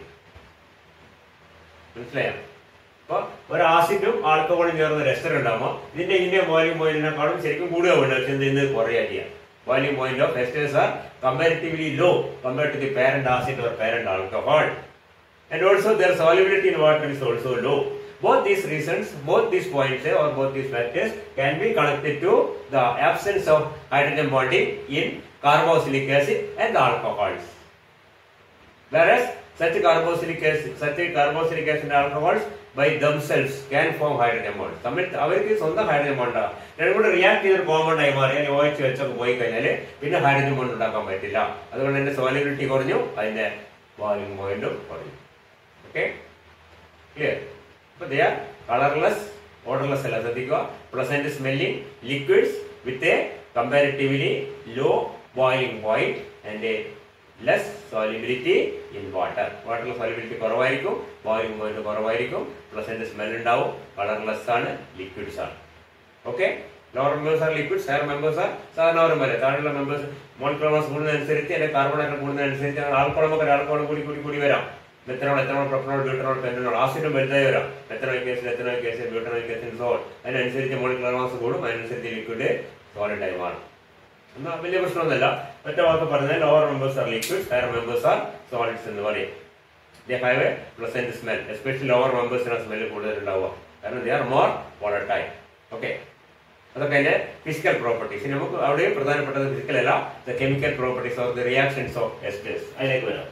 Speaker 1: മനസ്സിലായോ അപ്പൊ ഒരു ആസിഡും ആൽക്കഹോളും ചേർന്ന രസ്റ്റർ ഉണ്ടാകുമ്പോൾ ഇതിന്റെ ഇതിന്റെ ബോയിലിംഗ് പോയിന്റിനെക്കാളും ശരിക്കും കൂടുക വേണ്ട പക്ഷെ എന്ത് ചെയ്യുന്നത് കുറയുക ചെയ്യാം boiling point of esters are comparatively low compared to the parent acid or parent alcohol and also their solubility in water is also low. Both these reasons, both these points eh, or both these factors can be connected to the absence of hydrogen bonding in carboxylic acid and alcohols. Whereas such carboxylic acid, such carboxylic acid and alcohols by themselves can form hydrogen bond. തമ്മിൽ അവർക്ക് സ്വന്തം hydrogen bond രണ്ടും കൂടെ react ചെയ്തൊരു compound ആയി മാറി അല്ലെങ്കിൽ OH വെച്ചൊക്കെ പോയി കഴിഞ്ഞാൽ പിന്നെ ഹൈഡ്രജൻ ബോണ്ട് ഉണ്ടാക്കാൻ പറ്റില്ല അതുകൊണ്ട് തന്നെ സോലിബിലിറ്റി കുറഞ്ഞു അതിന്റെ വോളിയം പോയിന്റും കുറഞ്ഞു ഓക്കെ ക്ലിയർ അപ്പൊ ദേ ആർ കളർലെസ് ഓർഡർലെസ് അല്ല ശ്രദ്ധിക്കുക pleasant smelling liquids with a comparatively low boiling point and less solubility in water വാട്ടറിൽ സോലിബിലിറ്റി കുറവായിരിക്കും ബോയിലിംഗ് പോയിന്റ് കുറവായിരിക്കും പ്ലസന്റ് സ്മെൽ ഉണ്ടാവും കളർലെസ് ആണ് ലിക്വിഡ്സ് ആണ് okay lower members are liquids higher members are സാധാരണ വരെ താഴെയുള്ള മെമ്പേഴ്സ് മോളിക്കുലർ മാസ് കൂടുന്നതനുസരിച്ച് അതിന്റെ കാർബൺ ആറ്റം കൂടുന്നതനുസരിച്ച് ആൾക്കോളം ഒക്കെ ആൾക്കോളം കൂടി കൂടി കൂടി വരാം methanol ethanol propanol butanol pentanol ആസിഡും വലുതായി വരാം methanoic acid ethanoic acid butanoic acid സോൾ അതിനനുസരിച്ച് മോളിക്കുലർ മാസ് കൂടും അതിനനുസരിച്ച് ലിക്വിഡ് സോളിഡ് ആയി മാറും എന്നാ വലിയ പ്രശ്നമൊന്നുമില്ല ഒറ്റ വാക്ക് പറഞ്ഞാൽ lower members are liquid higher members are solids എന്ന് പറയും they have a pleasant smell especially lower മെമ്പേഴ്സിനാണ് സ്മെല്ല് കൂടുതൽ ഉണ്ടാവുക കാരണം they are more volatile okay അതൊക്കെ അതിന്റെ ഫിസിക്കൽ പ്രോപ്പർട്ടീസ് ഇനി നമുക്ക് അവിടെയും പ്രധാനപ്പെട്ടത് ഫിസിക്കൽ അല്ല the chemical properties of the reactions of esters അതിലേക്ക് വരാം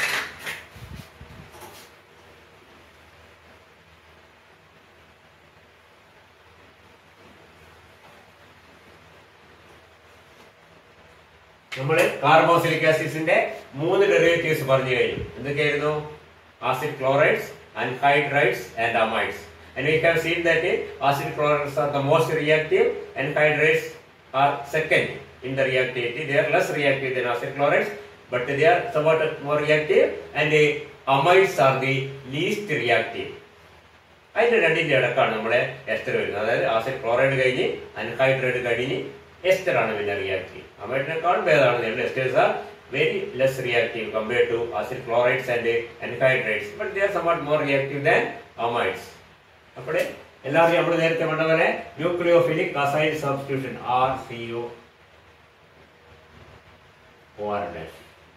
Speaker 1: നമ്മൾ കാർബോസിലിക് ആസിഡ്സിന്റെ മൂന്ന് ഡെറിവേറ്റീവ്സ് പറഞ്ഞു കഴിഞ്ഞു എന്തൊക്കെയായിരുന്നു acid chlorides anhydrides and amides and we have seen that uh, acid chlorides are the most reactive anhydrides are second in the reactivity they are less reactive than acid chlorides but they are somewhat more reactive and uh, amides are the least reactive അതിന്റെ രണ്ടിന്റെ ഇടക്കാണ് നമ്മുടെ ester വരുന്നത് അതായത് acid chloride കഴിഞ്ഞ് അൻഹൈഡ്രേറ്റ് കഴിഞ്ഞ് ester ആണ് പിന്നെ reactive അമൈഡിനേക്കാളും ഭേദമാണ് നമ്മൾ esters are very less reactive compare to acid chlorides and anhydrides but they are somewhat more reactive than amides അപ്പോഴേ എല്ലാവരും നമ്മൾ നേരത്തെ കണ്ട പോലെ nucleophilic acyl substitution R C O O R dash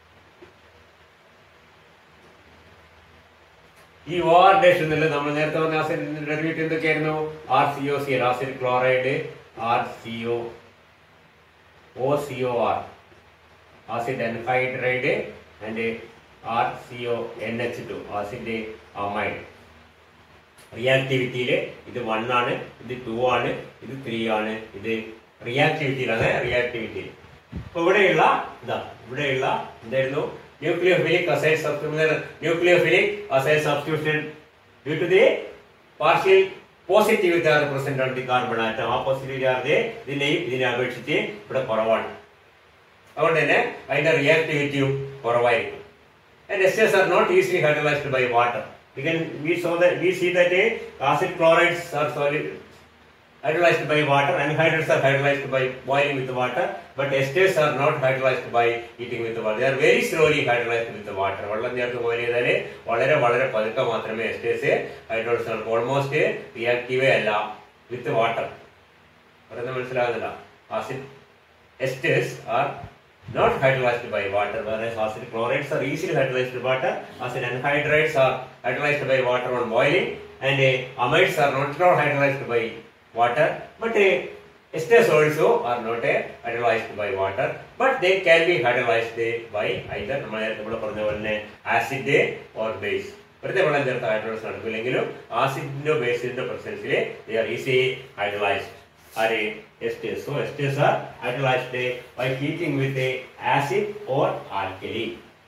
Speaker 1: ഈ ഒ ആർ ഡാഷ് എന്നുള്ളത് നമ്മൾ നേരത്തെ പറഞ്ഞ ആസിഡിന്റെ ഡെറിവേറ്റീവ് എന്തൊക്കെയായിരുന്നു R C O C L acid chloride R C O O C O R acid anhydride and R C O N H two acid amide റിയാക്ടിവിറ്റിയിൽ ഇത് one ആണ് ഇത് ടു ആണ് ഇത് ത്രീ ആണ് ഇത് റിയാക്ടിവിറ്റിയിലാണ് റിയാക്ടിവിറ്റിയിൽ അപ്പൊ ഇവിടെയുള്ള ഇതാ ഇവിടെയുള്ള എന്തായിരുന്നു nucleophilic acyl substitution nucleophilic acyl substitution due to the partial positive charge present on the carbon atom ആ പോസിറ്റീവ് ചാർജ് ഇതിനെയും ഇതിനെ അപേക്ഷിച്ച് ഇവിടെ കുറവാണ് അതുകൊണ്ട് തന്നെ അതിന്റെ റിയാക്ടിവിറ്റിയും കുറവായിരിക്കും and esters are not easily hydrolyzed by water. We can we saw that we see that uh, acid chlorides are solid hydrolyzed by water, anhydrides are hydrolyzed by boiling with water, but esters are not hydrolyzed by heating with water. They are very slowly hydrolyzed with the water. വെള്ളം ചേർത്ത് boil ചെയ്താൽ വളരെ വളരെ പതുക്കെ മാത്രമേ എസ്റ്റേഴ്സ് hydrolysis നടക്കൂ almost റിയാക്റ്റീവേ അല്ല വിത്ത് water പറയുന്നത് മനസ്സിലാകുന്നില്ല acid esters are not hydrolyzed by water, whereas acid chlorides are easily hydrolyzed by water. Acid anhydrides are hydrolyzed by water on boiling, and uh, amides are not, not hydrolyzed by water. But uh, esters also are not uh, hydrolyzed by water, but they can be hydrolyzed by either നമ്മൾ നമ്മൾ പറഞ്ഞ പോലെ തന്നെ acid or base വെറുതെ വെള്ളം ചേർത്ത് hydrolyse നടക്കില്ലെങ്കിലും ആസിഡിന്റെ ബേസിന്റെ പ്രസൻസിൽ they are easy hydrolysed are a esters. So esters are hydrolyzed by heating with a acid or alkali.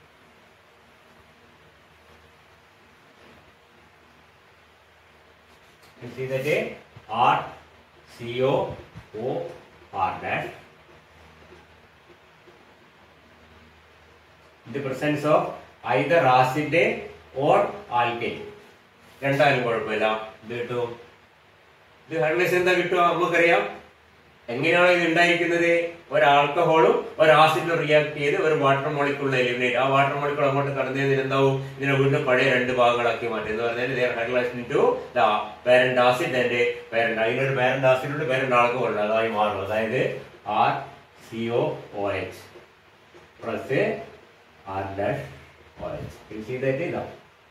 Speaker 1: You see that a R C O O R dash. In the presence of either acid or alkali. രണ്ടായാലും കുഴപ്പമില്ല ഇത് കിട്ടും ഇത് hydration എന്താ കിട്ടുക നമുക്കറിയാം എങ്ങനെയാണ് ഇത് ഉണ്ടായിരിക്കുന്നത് ഒരു ആൽക്കഹോളും ഒരു ആസിഡും റിയാക്ട് ചെയ്ത് ഒരു വാട്ടർ മോളിക്കുള്ള എലിമിനേറ്റ് ആ വാട്ടർ മോളിക്കുൾ അങ്ങോട്ട് കടന്നു കഴിഞ്ഞാൽ എന്താവും ഇതിനെ വീണ്ടും പഴയ രണ്ട് ഭാഗങ്ങളാക്കി മാറ്റും എന്ന് പറഞ്ഞാൽ hydrolyse to the parent acid and parent അതിനൊരു പാരന്റ് ആസിഡ് ഉണ്ട് പാരന്റ് ആൽക്കഹോൾ ഉണ്ട് അതായി മാറും അതായത് R C O O H plus R dash O H ചെയ്തിട്ട് ഇതാ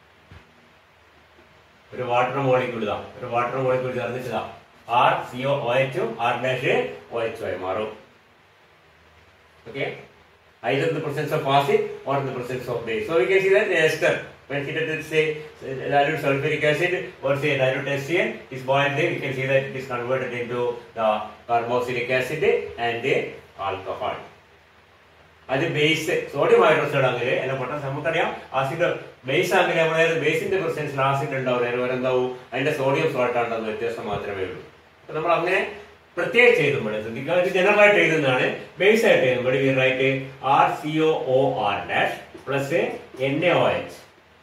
Speaker 1: ഒരു വാട്ടർ മോളിക്യൂൾ ഇതാ ഒരു വാട്ടർ മോളിക്യൂൾ ചേർന്നിട്ട് ആർ സി ഒ ഒ എച്ചും ആർ ഡാഷ് ഒ എച്ചും ആയി മാറും okay either in the presence of acid or in the presence of base. So we can see that the ester, when heated with say dilute sulfuric acid or say dilute HCl is boiled there, we can see that it is converted into the carboxylic acid and the alcohol. അത് base sodium hydroxide ആണെങ്കിൽ അല്ല പൊട്ടാസ് നമുക്കറിയാം acid base ആണെങ്കിൽ നമ്മുടെ ബേസിന്റെ പ്രസൻസിൽ acid ഉണ്ടാവില്ല അതിന് പകരം എന്താവും അതിന്റെ സോഡിയം സോൾട്ട് ആണെന്ന് വ്യത്യാസം മാത്രമേ ഉള്ളൂ അപ്പൊ നമ്മൾ അങ്ങനെ പ്രത്യേകിച്ച് എഴുതുമ്പോൾ ശ്രദ്ധിക്കുക ഇത് ജനറൽ ആയിട്ട് എഴുതുന്നതാണ് ബേസ് ആയിട്ട് എഴുതുമ്പോൾ we write R C O O R dash plus N A O H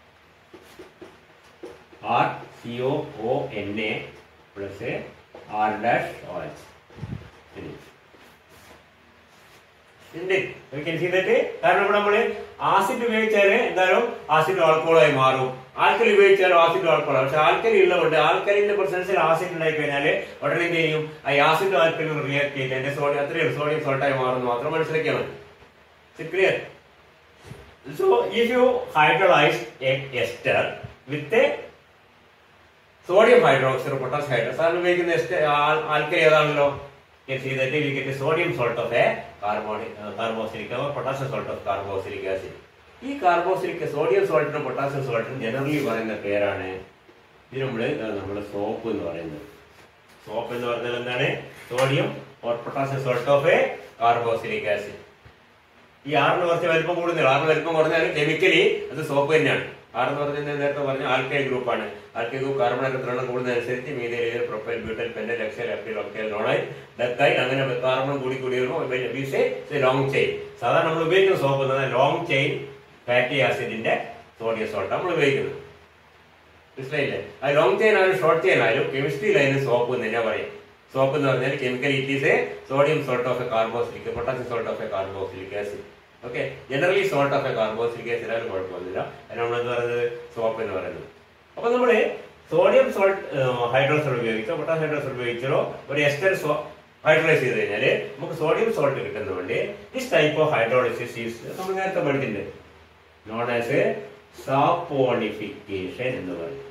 Speaker 1: R C O O N A plus R dash O H ഉണ്ട് ചെയ്തിട്ട് കാരണം ഇവിടെ നമ്മള് ആസിഡ് ഉപയോഗിച്ചാല് എന്തായാലും ആസിഡ് ആൾക്കോളായി മാറും ആൽക്കലി ഉപയോഗിച്ചാലും ആസിഡ് ആൾക്കോളാണ് പക്ഷെ ആൽക്കലി ഉള്ളതുകൊണ്ട് ആൽക്കലിന്റെ പ്രസൻസിൽ ആസിഡ് ഉണ്ടായി കഴിഞ്ഞാല് ഉടനെ എന്ത് ചെയ്യും ആ ആസിഡ് ആൽക്കലിയും റിയാക്ട് ചെയ്ത് എന്റെ സോഡിയം അത്രയും സോഡിയം സോൾട്ടായി മാറുന്നു മാത്രം മനസ്സിലാക്കിയാൽ മതി clear So if you hydrolyze a ester with a sodium hydroxide or potassium hydroxide, സാറിന് ഉപയോഗിക്കുന്ന ester ആൽക്കലി ഏതാണല്ലോ ചെയ്തിട്ട് we get a sodium salt of a carbonic uh, carboxylic or potassium salt of carboxylic acid. ഈ carboxylic sodium സോൾട്ടിനും potassium സോൾട്ടിനും generally പറയുന്ന പേരാണ് ഇത് നമ്മള് നമ്മുടെ സോപ്പ് എന്ന് പറയുന്നത് സോപ്പ് എന്ന് പറഞ്ഞാൽ എന്താണ് sodium or potassium salt of a carboxylic acid ഈ ആറിന് കുറച്ച് വലിപ്പം കൂടുന്നില്ല ആറിന് വലിപ്പം കുറഞ്ഞാൽ കെമിക്കലി അത് സോപ്പ് തന്നെയാണ് ആറെന്ന് പറഞ്ഞാൽ ഞാൻ നേരത്തെ പറഞ്ഞ ആൽക്കൈൽ ഗ്രൂപ്പാണ് ആൽക്കൈൽ ഗ്രൂപ്പ് കാർബൺ എത്രണ്ണം കൂടുന്നതനുസരിച്ച് methyl propyl butyl pentyl hexyl heptyl octyl നോണായി ഡക്കായി അങ്ങനെ കാർബൺ കൂടി കൂടി വരുമ്പോൾ ലോങ് ചെയിൻ സാധാരണ നമ്മൾ ഉപയോഗിക്കുന്ന സോപ്പ് എന്ന് പറഞ്ഞാൽ ലോങ് ചെയിൻ ഫാറ്റി ആസിഡിന്റെ സോഡിയം സോൾട്ട് നമ്മൾ ഉപയോഗിക്കുന്നത് മനസ്സിലായില്ലേ ആ ലോങ് ചെയിൻ ആയാലും ഷോർട്ട് ചെയിൻ ആയാലും കെമിസ്ട്രിയിലായാലും സോപ്പ് എന്ന് തന്നെ പറയും സോപ്പ് എന്ന് പറഞ്ഞാൽ chemical it is a sodium salt of a carboxylic potassium salt of a carboxylic acid okay generally salt of a carboxylic acid ആയാലും കുഴപ്പമൊന്നുമില്ല അതിന് നമ്മളെന്ന് പറയുന്നത് സോപ്പ് എന്ന് പറയുന്നത് അപ്പൊ നമ്മള് സോഡിയം സോൾട്ട് ഹൈഡ്രോസോൾ ഉപയോഗിച്ചോ പൊട്ടാസ്യം ഹൈഡ്രോസോൾ ഉപയോഗിച്ചോ ഒരു എസ്റ്റർ ഹൈഡ്രോളൈസ് ചെയ്ത് കഴിഞ്ഞാല് നമുക്ക് സോഡിയം സോൾട്ട് കിട്ടുന്നതുകൊണ്ട് this type of hydrolysis is നമ്മൾ നേരത്തെ പഠിച്ചിട്ടുണ്ട് നോൺ ആസ് സാപ്പോണിഫിക്കേഷൻ എന്ന് പറയും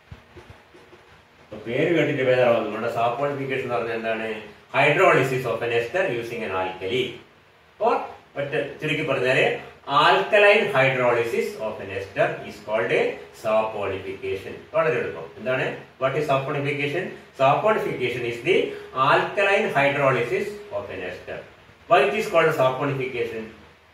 Speaker 1: പേര് കേട്ടിട്ട് ബേജാറാവുന്നു നമ്മുടെ സാപ്പോണിഫിക്കേഷൻ എന്ന് പറഞ്ഞാൽ എന്താണ് hydrolysis of an ester using an alkali or ഒറ്റ ചുരുക്കി പറഞ്ഞാല് alkaline hydrolysis of an ester is called saponification വളരെ എളുപ്പം എന്താണ് what is saponification saponification is the alkaline hydrolysis of an ester why it is called saponification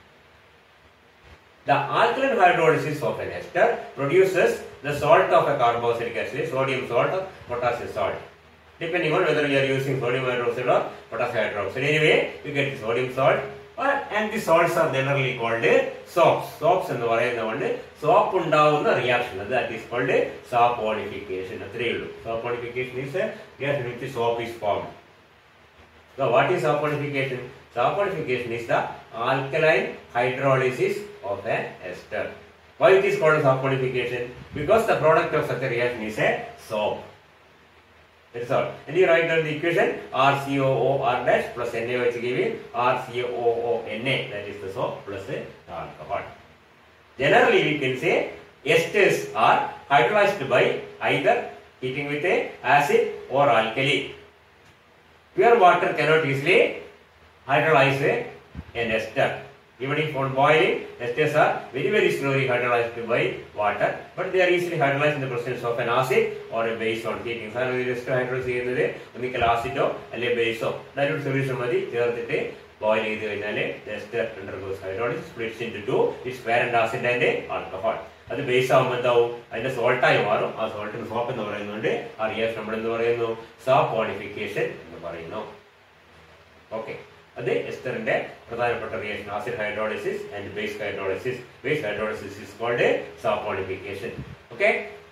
Speaker 1: The alkaline hydrolysis of an ester produces the salt of a carboxylic acid, sodium salt or potassium salt. Depending on whether you are using sodium hydroxide or potassium hydroxide. Anyway, you get the sodium salt or, and the salts are generally called soaps. Soaps എന്ന് പറയുന്നതുകൊണ്ട് soap ഉണ്ടാവുന്ന reaction that is called saponification അത്രയേ ഉള്ളൂ saponification is gas with soap is form So what is saponification? Saponification is the alkaline hydrolysis of an ester. Why it is called saponification? Because the product of such a reaction is a soap. That's all. And you write down the equation RCOOR dash plus Na which give you RCOONA that is the soap plus the alcohol. Generally we can say esters are hydrolyzed by either heating with a acid or alkali. Pure water cannot easily hydrolyze an ester. Even if on boiling, esters are very very slowly hydrolyzed by water, but they are easily hydrolyzed in the presence of an acid or a base on heating. സാധാരണ ഒരു ester hydrolyse ചെയ്യുന്നത് ഒന്നിക്കൽ ആസിഡോ അല്ലെങ്കിൽ ബേസോ dilute solution മതി ചേർത്തിട്ട് boil ചെയ്ത് കഴിഞ്ഞാൽ ester undergoes hydrolysis splits into its parent acid and alcohol അത് base ആകുമ്പോൾ എന്താവും അതിന്റെ സോൾട്ടായി മാറും ആ സോൾട്ടിന് സോപ്പ് എന്ന് പറയുന്നുണ്ട് ആ റിയാക്ഷൻ നമ്മൾ എന്ത് പറയുന്നു സാപ്പോണിഫിക്കേഷൻ എന്ന് പറയുന്നു ഓക്കെ അത് എസ്റ്ററിന്റെ പ്രധാനപ്പെട്ട reaction acid hydrolysis and base hydrolysis base hydrolysis is called saponification okay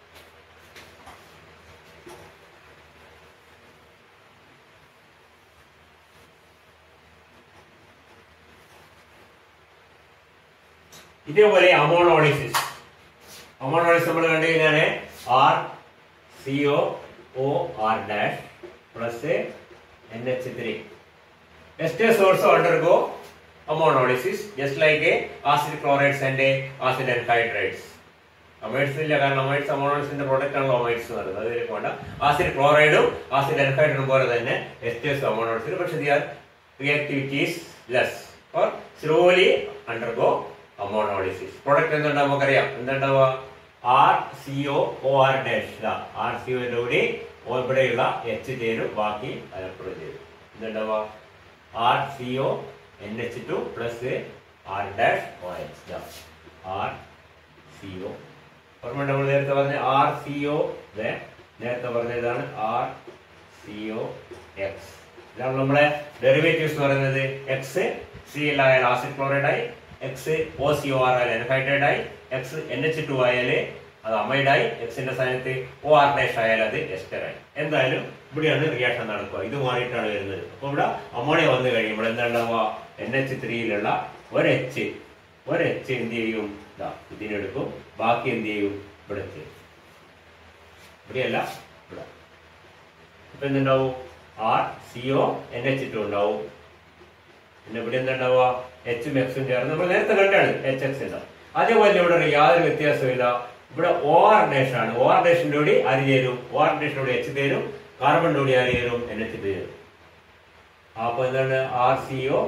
Speaker 1: ഇതേപോലെ അമോണോളിസിസ് അമോണോളിസിസ് നമ്മൾ കണ്ടു കഴിഞ്ഞാൽ R C O O R dash plus N H three Esters also undergo ammonolysis just like a acid chlorides and a acid anhydrides. Amides ഇല്ല കാരണം amides അമോണോസിന്റെ product ആണല്ലോ amides എന്ന് പറയുന്നത് അതിലേക്ക് വേണ്ട ആസിഡ് ക്ലോറൈഡും ആസിഡ് അൻഹൈഡ്രഡും പോലെ തന്നെ എസ്റ്റേഴ്സ് അമോണോസിന് പക്ഷെ their reactivity is less or slowly undergo ammonolysis product എന്തുണ്ടാവും നമുക്കറിയാം എന്തുണ്ടാവുക R C O O R dash R C ഒന്റെ കൂടി ഇവിടെയുള്ള എച്ച് ചേരും ബാക്കി അലപ്പുറം ചേരും എന്തുണ്ടാവുക R C O N H two plus R dash O H R C O ഓർമ്മ നമ്മൾ നേരത്തെ പറഞ്ഞ ആർ സി ഒ നേരത്തെ പറഞ്ഞതാണ് ആർ സി ഒ എക്സ് ഇതാണ് നമ്മളെ ഡെറിവേറ്റീവ്സ് എന്ന് പറയുന്നത് എക്സ് സി എൽ ആയാൽ ആസിഡ് ക്ലോറൈഡ് ആയി X O C O R ആയാൽ എൻഹൈഡ്രേറ്റ് ആയി എക്സ് എൻ എച്ച് ടു ആയാൽ അത് അമൈഡായി എക്സിന്റെ സ്ഥാനത്ത് ഒ ആർ ഡാഷ് ആയാൽ അത് എസ്റ്ററായി എന്തായാലും ഇവിടെയാണ് റിയാക്ഷൻ നടക്കുക ഇത് മാറിയിട്ടാണ് വരുന്നത് അപ്പൊ ഇവിടെ അമോണിയ വന്നു കഴിയുമ്പോൾ എന്താ ഉണ്ടാവുക എൻ എച്ച് ത്രീയിലുള്ള ഒരു എച്ച് ഒരു എച്ച് എന്ത് ചെയ്യും ഇതാ ഇതിനെടുക്കും ബാക്കി എന്ത് ചെയ്യും ഇവിടെ ചെയ്യും ഇവിടെയല്ല ഇവിടെ അപ്പൊ എന്തുണ്ടാവും R C O N H two ഉണ്ടാവും പിന്നെ ഇവിടെ എന്താ ഉണ്ടാവുക എച്ചും എക്സും ചേർന്ന് നമ്മൾ നേരത്തെ കണ്ടാണ് എച്ച് എക്സ് ഉണ്ടാവും അതേപോലെ ഇവിടെ ഒരു യാതൊരു വ്യത്യാസമില്ല ഇവിടെ ഒ ആർ ഡാഷ് ആണ് ഒ ആർ ഡാഷിന്റെ കൂടി ആര് ചേരും ഒ ആർ ഡാഷിന്റെ കൂടി എച്ച് തരും കാർബണിന്റെ കൂടി ആര് ചേരും എൻ എച്ച് തരും അപ്പൊ എന്താണ് R C O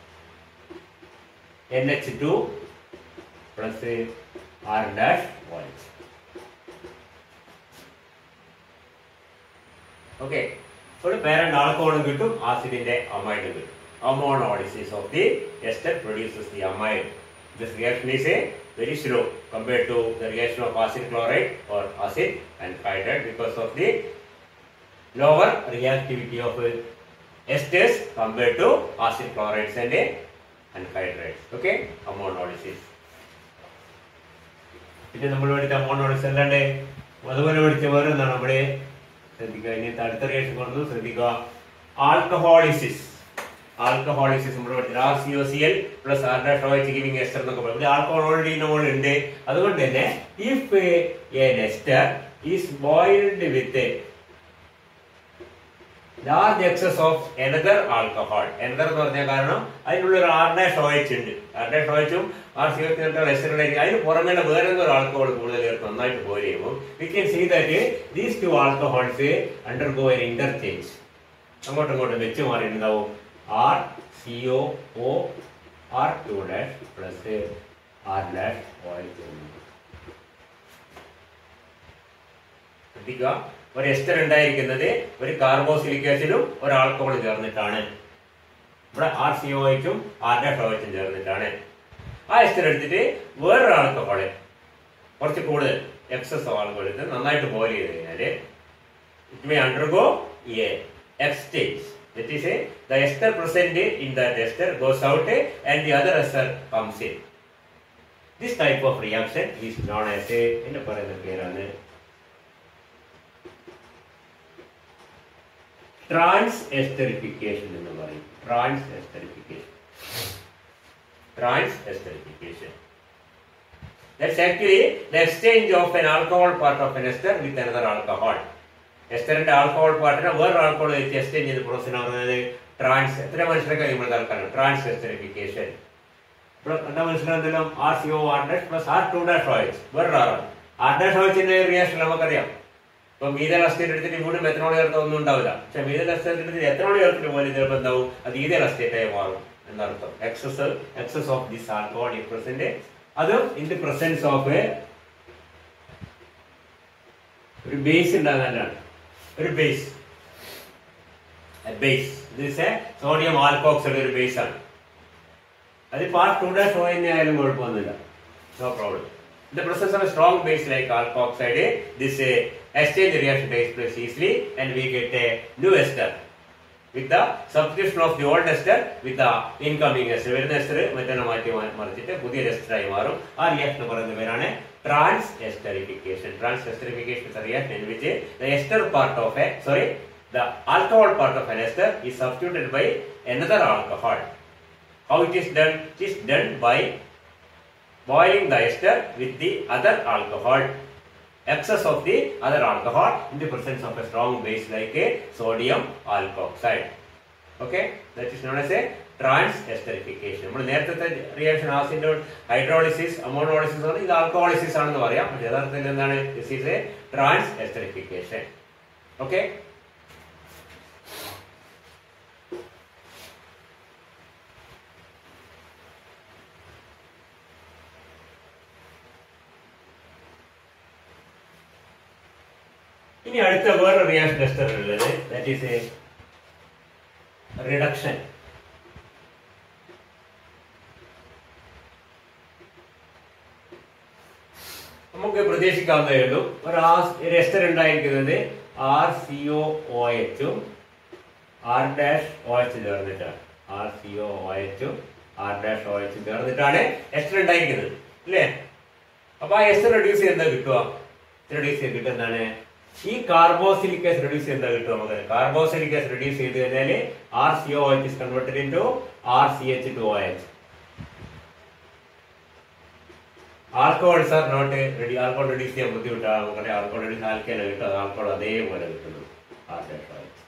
Speaker 1: N H two plus R dash O H okay ഒരു പേരന്റ് ആൽക്കഹോളും കിട്ടും ആസിഡിന്റെ അമൈഡ് കിട്ടും ammonolysis of the ester produces the amide this reaction is a very slow compared to the reaction of acid chloride or acid anhydride because of the lower reactivity of uh, esters compared to acid chlorides and uh, anhydrides okay ammonolysis പിന്നെ നമ്മൾ പഠിച്ച അമോണോളിസ് അല്ലാണ്ട് അതുപോലെ പഠിച്ച വേറെ എന്താണ് നമ്മുടെ ശ്രദ്ധിക്കുക ഇനി അടുത്ത റിയാക്ഷൻ കൊണ്ടു ശ്രദ്ധിക്കുക ആൽക്കഹോളിസിസ് ആൽക്കഹോളിസിസ് നമ്മൾ പഠിച്ചത് R C O C L plus R dash O H giving ester എന്നൊക്കെ പറയും ഇവിടെ ആൽക്കഹോൾ ഓൾറെഡി നമ്മൾ ഉണ്ട് അതുകൊണ്ട് തന്നെ if an ester is boiled with large excess of another alcohol another എന്ന് പറഞ്ഞ കാരണം അതിനുള്ള ഒരു ആർ ഡാഷ് ഒ എച്ച് ഉണ്ട് ആർ ഡാഷ് ഒ എച്ചും ആർ സി എച്ച് എസ്റ്ററിലേക്ക് അതിന് പുറമേയുള്ള വേറെ എന്തൊരു ആൽക്കഹോൾ കൂടുതൽ ചേർത്ത് നന്നായിട്ട് പോയി ചെയ്യുമ്പോൾ we can see that these two alcohols undergo an interchange അങ്ങോട്ടും ഇങ്ങോട്ടും വെച്ച് മാറിയിട്ടുണ്ടാവും R C O O R two dash plus R dash O H ശ്രദ്ധിക്കുക ഒരു എസ്റ്റർ ഉണ്ടായിരിക്കുന്നത് ഒരു കാർബോസിലിക് ആസിഡും ഒരു ആൽക്കഹോളും ചേർന്നിട്ടാണ് ഇവിടെ ആർ സി ഒ എച്ചും ആർ ഡാഷ് ഒ എച്ചും ചേർന്നിട്ടാണ് ആ എസ്റ്റർ എടുത്തിട്ട് വേറൊരു ആൽക്കഹോള് കുറച്ച് കൂടുതൽ എക്സസ് ആൽക്കഹോൾ എടുത്ത് നന്നായിട്ട് ബോയിൽ ചെയ്ത് കഴിഞ്ഞാല് it may undergo a exchange that is the ester present in that ester goes out and the other ester comes in this type of reaction is known as എന്ന് പറയുന്ന പേരാണ് transesterification എന്ന് പറയും transesterification transesterification That's actually the exchange of an alcohol part of an ester with another alcohol. എസ്റ്ററിന്റെ alcohol പാർട്ടിനെ വേറെ alcohol വെച്ച് exchange ചെയ്ത് പ്രോസസ് ആവുന്നത് ട്രാൻസ് എത്ര മനസ്സിലാക്കാൻ നമ്മൾ തൽക്കാലം ട്രാൻസ് എസ്റ്ററിഫിക്കേഷൻ ഇവിടെ കണ്ട മനസ്സിലാകുന്നല്ലോ R C O R dash plus R two dash O H വേറെ ആറാണ് ആർ ഡാഷ് ഓയിച്ചിന്റെ റിയാക്ഷൻ നമുക്കറിയാം ഇപ്പൊ മീതൽ അസ്റ്റേറ്റ് എടുത്തിട്ട് വീണ്ടും മെത്തനോൾ ചേർത്ത ഒന്നും ഉണ്ടാവില്ല പക്ഷെ മീതൽ അസ്റ്റേറ്റ് എടുത്തിട്ട് എത്തനോൾ ചേർത്തിട്ട് പോലെ ചിലപ്പോൾ എന്താവും അത് ഈതൽ അസ്റ്റേറ്റായി മാറും എന്നർത്ഥം excess excess of this alcohol ഈ പ്രസന്റ് അത് ഇൻ ദി പ്രസൻസ് ഓഫ് ഒരു ബേസ് ഉണ്ടാകാനാണ് ഒരു base base this a sodium alkoxide ഒരു ബേസ് ആണ് അത് പാർട്ട് ടു ഡാഷ് ഓ തന്നെ ആയാലും കുഴപ്പമൊന്നുമില്ല no problem In the presence of a strong base like alkoxide, this uh, exchange reaction takes place easily and we get a new ester. With the substitution of the old ester with the incoming ester. വരുന്ന ester മറ്റേ മാറ്റി മാ- മറിച്ചിട്ട് പുതിയ ester ആയി മാറും ആ reaction പറയുന്ന പേരാണ് transesterification transesterification is a reaction in which the ester part of a sorry the alcohol part of an ester is substituted by another alcohol. How it is done? It is done by boiling the ester with the other alcohol excess of the other alcohol in the presence of a strong base like a sodium alkoxide okay that is known as a trans esterification നമ്മൾ നേരത്തെ reaction acid hydrolysis അമോണോളിസിസ് ആണ് ഇത് ആൽക്കഹോളിസിസ് ആണെന്ന് പറയാം പക്ഷേ യഥാർത്ഥത്തിൽ എന്താണ് this is a transesterification okay ഇനി അടുത്ത വേറെ റിയാക്ഷൻ എസ്റ്റർ ഉള്ളത് ദാറ്റ് ഈസ് എ റിഡക്ഷൻ നമുക്ക് പ്രതീക്ഷിക്കാവുന്നതേ ഉള്ളൂ ഒരു ആ ഒരു എസ്റ്റർ ഉണ്ടായിരിക്കുന്നത് ആർ സി ഒ ഒ എച്ചും ആർ ഡാഷ് ഒ എച്ച് ചേർന്നിട്ടാണ് ആർ സി ഒ ഒ എച്ചും ആർ ഡാഷ് ഒ എച്ചും ചേർന്നിട്ടാണ് എസ്റ്റർ ഉണ്ടായിരിക്കുന്നത് അല്ലേ അപ്പൊ ആ എസ്റ്റർ റെഡ്യൂസ് ചെയ്യുന്നത് കിട്ടുക റെഡ്യൂസ് ചെയ്ത് കിട്ടുന്നതാണ് ഈ കാർബോസിലിക്കേസ് റെഡ്യൂസ് ചെയ്ത് എന്താ കിട്ടും നമുക്ക് കാർബോസിലിക്കേസ് റെഡ്യൂസ് ചെയ്ത് കഴിഞ്ഞാൽ R C O H is converted into R C H two O H alcohols are not ready alcohol reduce ചെയ്യാൻ ബുദ്ധിമുട്ടാണ് നമുക്ക് ആൽക്കോഹോൾ റെഡ്യൂസ് ആൽക്കൈൻ കിട്ടും അത് ആൽക്കോഹോൾ അതേപോലെ കിട്ടുന്നു R dash O H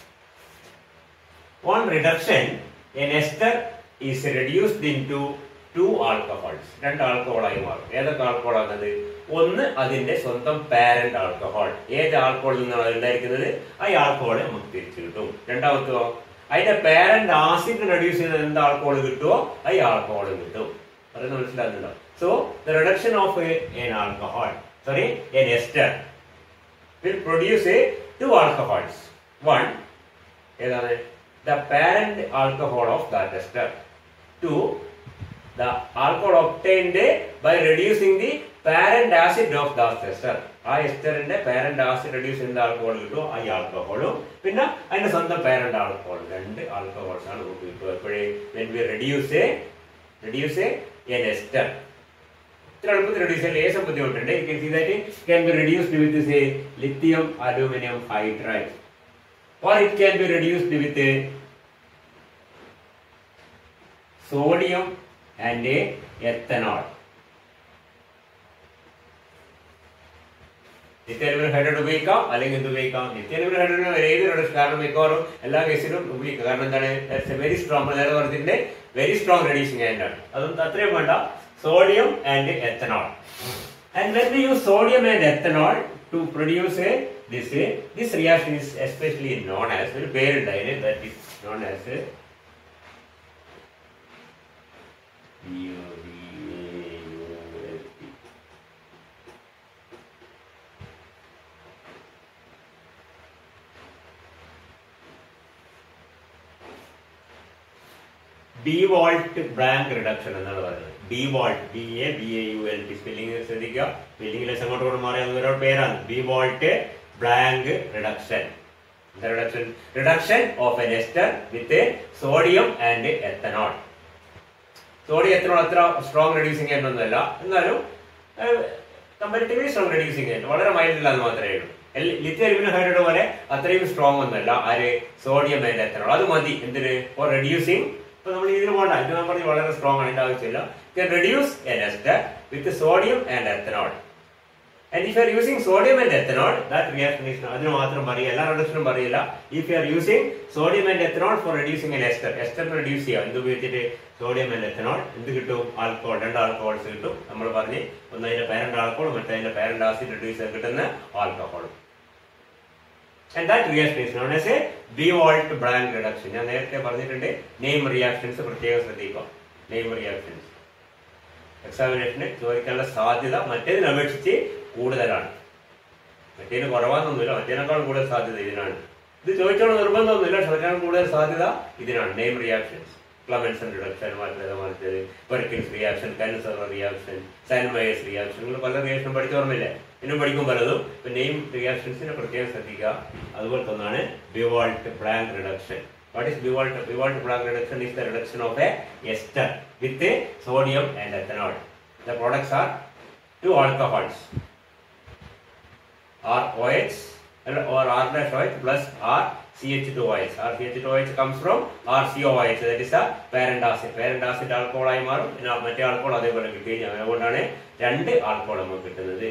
Speaker 1: On reduction, an ester is reduced into two alcohols. രണ്ട് ആൽക്കഹോളായി മാറും ഏതൊക്കെ ആൽക്കഹോൾ ആകുന്നത് ഒന്ന് അതിന്റെ സ്വന്തം പാരന്റ് ആൽക്കഹോൾ ഏത് ആൽക്കഹോളിൽ നിന്നാണ് അത് ഉണ്ടായിരിക്കുന്നത് ആ ആൽക്കഹോൾ നമുക്ക് തിരിച്ചു കിട്ടും രണ്ടാമത്തോ അതിന്റെ പാരന്റ് ആസിഡ് റെഡ്യൂസ് ചെയ്ത് എന്ത് ആൽക്കഹോൾ കിട്ടുമോ ആ ആൽക്കഹോൾ കിട്ടും പറയുന്നത് മനസ്സിലാകുന്നുണ്ടോ so the reduction of an alcohol sorry an ester will produce a two alcohols. One, ഏതാണ് the parent alcohol of that ester. Two, the alcohol obtained by reducing the parent acid of that ester. ആ എസ്റ്ററിന്റെ parent acid reduce ചെയ്യുന്ന alcohol കിട്ടും ആ ആൽക്കഹോളും പിന്നെ അതിന്റെ സ്വന്തം parent alcohol രണ്ട് ആൽക്കഹോൾസ് ആണ് നമുക്ക് കിട്ടുക എപ്പോഴേ when we reduce reduce an ester ഇത്ര എളുപ്പത്തിൽ റെഡ്യൂസ് ചെയ്യാൻ ലേശം ബുദ്ധിമുട്ടുണ്ട് you can see that can be reduced with say lithium aluminium hydride or it can be reduced with a sodium and a ethanol. നിത്യാലുമിനം ഹൈഡ്രേറ്റ് ഉപയോഗിക്കാം അല്ലെങ്കിൽ എന്ത് ഉപയോഗിക്കാം നിത്യാലുമിനം ഹൈഡ്രേറ്റ് ഏത് റിഡക്ഷൻ കാരണം മിക്കവാറും എല്ലാ കേസിലും ഉപയോഗിക്കാം കാരണം എന്താണ് വെരി സ്ട്രോങ് നേരെ പറഞ്ഞിട്ടുണ്ട് വെരി സ്ട്രോങ് റെഡ്യൂസിങ് ആൻഡ് ആണ് അതൊന്നും അത്രയും വേണ്ട sodium and ethanol and when we use sodium and ethanol to produce this this reaction is especially known as ഒരു പേരുണ്ട് അതിന് that is known as Bouveault Blanc reduction എന്നാണ് പറയുന്നത് Bouveault B A B A U L T spelling ശ്രദ്ധിക്കുക spelling less അങ്ങോട്ട് കൊണ്ട് മാറിയാൽ ഓരോ പേരാണ് Bouveault Blanc reduction reduction reduction of an ester with sodium and ethanol sodium ethanol അത്ര strong reducing ഒന്നുമല്ല എന്നാലും കമ്പാരിറ്റീവ്ലി സ്ട്രോങ് റെഡ്യൂസിങ് ആയിട്ട് വളരെ മൈൽഡില്ല എന്ന് മാത്രമേ ഉള്ളൂ ലിത്യ അലുമിനിയം ഹൈഡ്രേറ്റ് പോലെ അത്രയും സ്ട്രോങ് ഒന്നല്ല ആര് സോഡിയം ആൻഡ് എത്തനോൾ അത് മതി എന്തിന് ഫോർ റെഡ്യൂസിങ് ഇപ്പൊ നമ്മൾ ഇതിന് പോകണ്ട ഇത് നമ്മൾ പറഞ്ഞ് വളരെ സ്ട്രോങ് ആണ് ഇതിന്റെ ആവശ്യമില്ല reduce an ester with sodium and ethanol and if you are using sodium and ethanol that reaction is അതിന് മാത്രം പറയില്ല എല്ലാ റിഡക്ഷനും പറയില്ല if you are using sodium and ethanol for reducing an ester എസ്റ്ററിന് റെഡ്യൂസ് ചെയ്യാം എന്ത് ഉപയോഗിച്ചിട്ട് സോഡിയം ആൻഡ് എത്തനോൾ എന്ത് കിട്ടും ആൽക്കോൾ രണ്ട് ആൽക്കോൾസ് കിട്ടും നമ്മൾ പറഞ്ഞ് ഒന്ന് അതിന്റെ പാരന്റ് ആൽക്കോൾ മറ്റേ പാരന്റ് ആസിഡ് റെഡ്യൂസ് ചെയ്ത് കിട്ടുന്ന ആൽക്കഹോളും And that reaction is known as a B-Walt Bragg reduction. ഞാൻ നേരത്തെ പറഞ്ഞിട്ടുണ്ട് നെയിം റിയാക്ഷൻസ് പ്രത്യേകം ശ്രദ്ധിക്കുക നെയിം റിയാക്ഷൻസ് എക്സാമിനേഷന് ചോദിക്കാനുള്ള സാധ്യത മറ്റേതിനെ അപേക്ഷിച്ച് കൂടുതലാണ് മറ്റേതിന് കുറവാണെന്നൊന്നുമില്ല മറ്റേതിനേക്കാൾ കൂടുതൽ സാധ്യത ഇതിനാണ് ഇത് ചോദിച്ചോളം നിർബന്ധമൊന്നുമില്ല പക്ഷെ അതിനേക്കാൾ കൂടുതൽ സാധ്യത ഇതിനാണ് നെയിം റിയാക്ഷൻസ് ക്ലമൻസൺ റിഡക്ഷൻ മറ്റേത് മറിച്ചത് പെർക്കിൻസ് റിയാക്ഷൻ കൻസർ റിയാക്ഷൻ സാൻമയേഴ്സ് റിയാക്ഷൻ നിങ്ങൾ പല റിയാക്ഷൻ പഠിച്ചു ഓർമ്മയില്ലേ ഇന്നും പഠിക്കും പലതും ഇപ്പൊ നെയിം റിയാക്ഷൻസിനെ പ്രത്യേകം ശ്രദ്ധിക്കുക അതുപോലെ ഒന്നാണ് Bouveault Blanc reduction what is Bouveault Bouveault Blanc reduction is the reduction of a ester with sodium and ethanol the products are two alcohols R O H or R dash OH plus R CH2OH. R CH2OH comes from RCOOH. That is a parent acid. Parent acid alcohol ആയി മാറും പിന്നെ മറ്റേ alcohol അതേപോലെ കിട്ടുകയും അതുകൊണ്ടാണ് രണ്ട് alcohol നമുക്ക് കിട്ടുന്നത്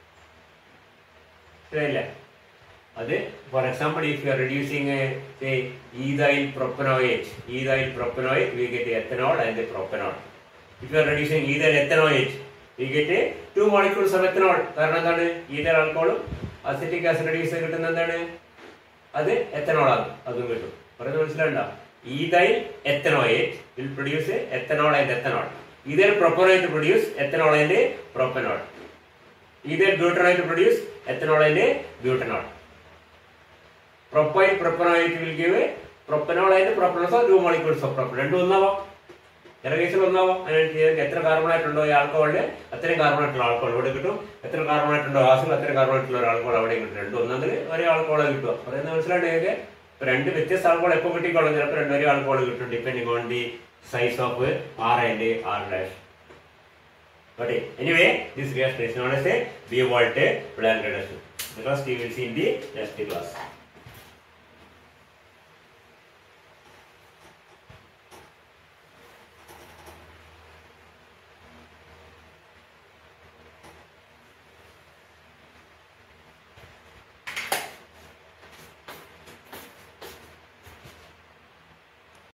Speaker 1: ശരിയല്ലേ അത് for example if you are reducing ethyl propanoate ethyl propanoate we get ethanol and propanol if you are reducing ethyl ethanoate we get two molecules of ethanol കാരണം എന്താണ് ഈതൈൽ ആൽക്കോളും അസിറ്റിക് ആസിഡ് റെഡ്യൂസ് കിട്ടുന്ന എന്താണ് അത് എത്തനോളാണ് അതും കിട്ടും പറയുന്നത് മനസ്സിലാണ്ട ethyl ethanoate will produce ethanol and ethanol ethyl propanoate produce ethanol and propanol ethyl butanoate produce ethanol and butanol propyl propanoate will give propanol and propanol so two molecules of propan രണ്ടും ഒന്നാവാം ചില കേസിൽ ഒന്നാവാം അതിനനുസരിച്ച് എത്ര carbonate ഉണ്ടോ ഈ ആൽക്കഹോളില് അത്രയും കാർബണേറ്റുള്ള alcohol ഇവിടെ കിട്ടും എത്ര കാർബണേറ്റ് ഉണ്ടോ ആസിൽ അത്രയും കാർബണേറ്റുള്ള ഒരു ആൽക്കഹോൾ അവിടെ കിട്ടും രണ്ടും ഒന്നെങ്കിൽ ഒരേ ആൽക്കഹോളെ കിട്ടുക പറയുന്നത് മനസ്സിലാണെങ്കിൽ ഇപ്പൊ രണ്ട് വ്യത്യസ്ത ആൽക്കഹോൾ എപ്പോൾ കിട്ടിക്കോളും ചിലപ്പോൾ രണ്ട് ഒരേ ആൽക്കഹോൾ കിട്ടും depending on the size of R and R dash Okay. Anyway, this reaction is known as a B Volt blended reaction. Because we will see in the next class.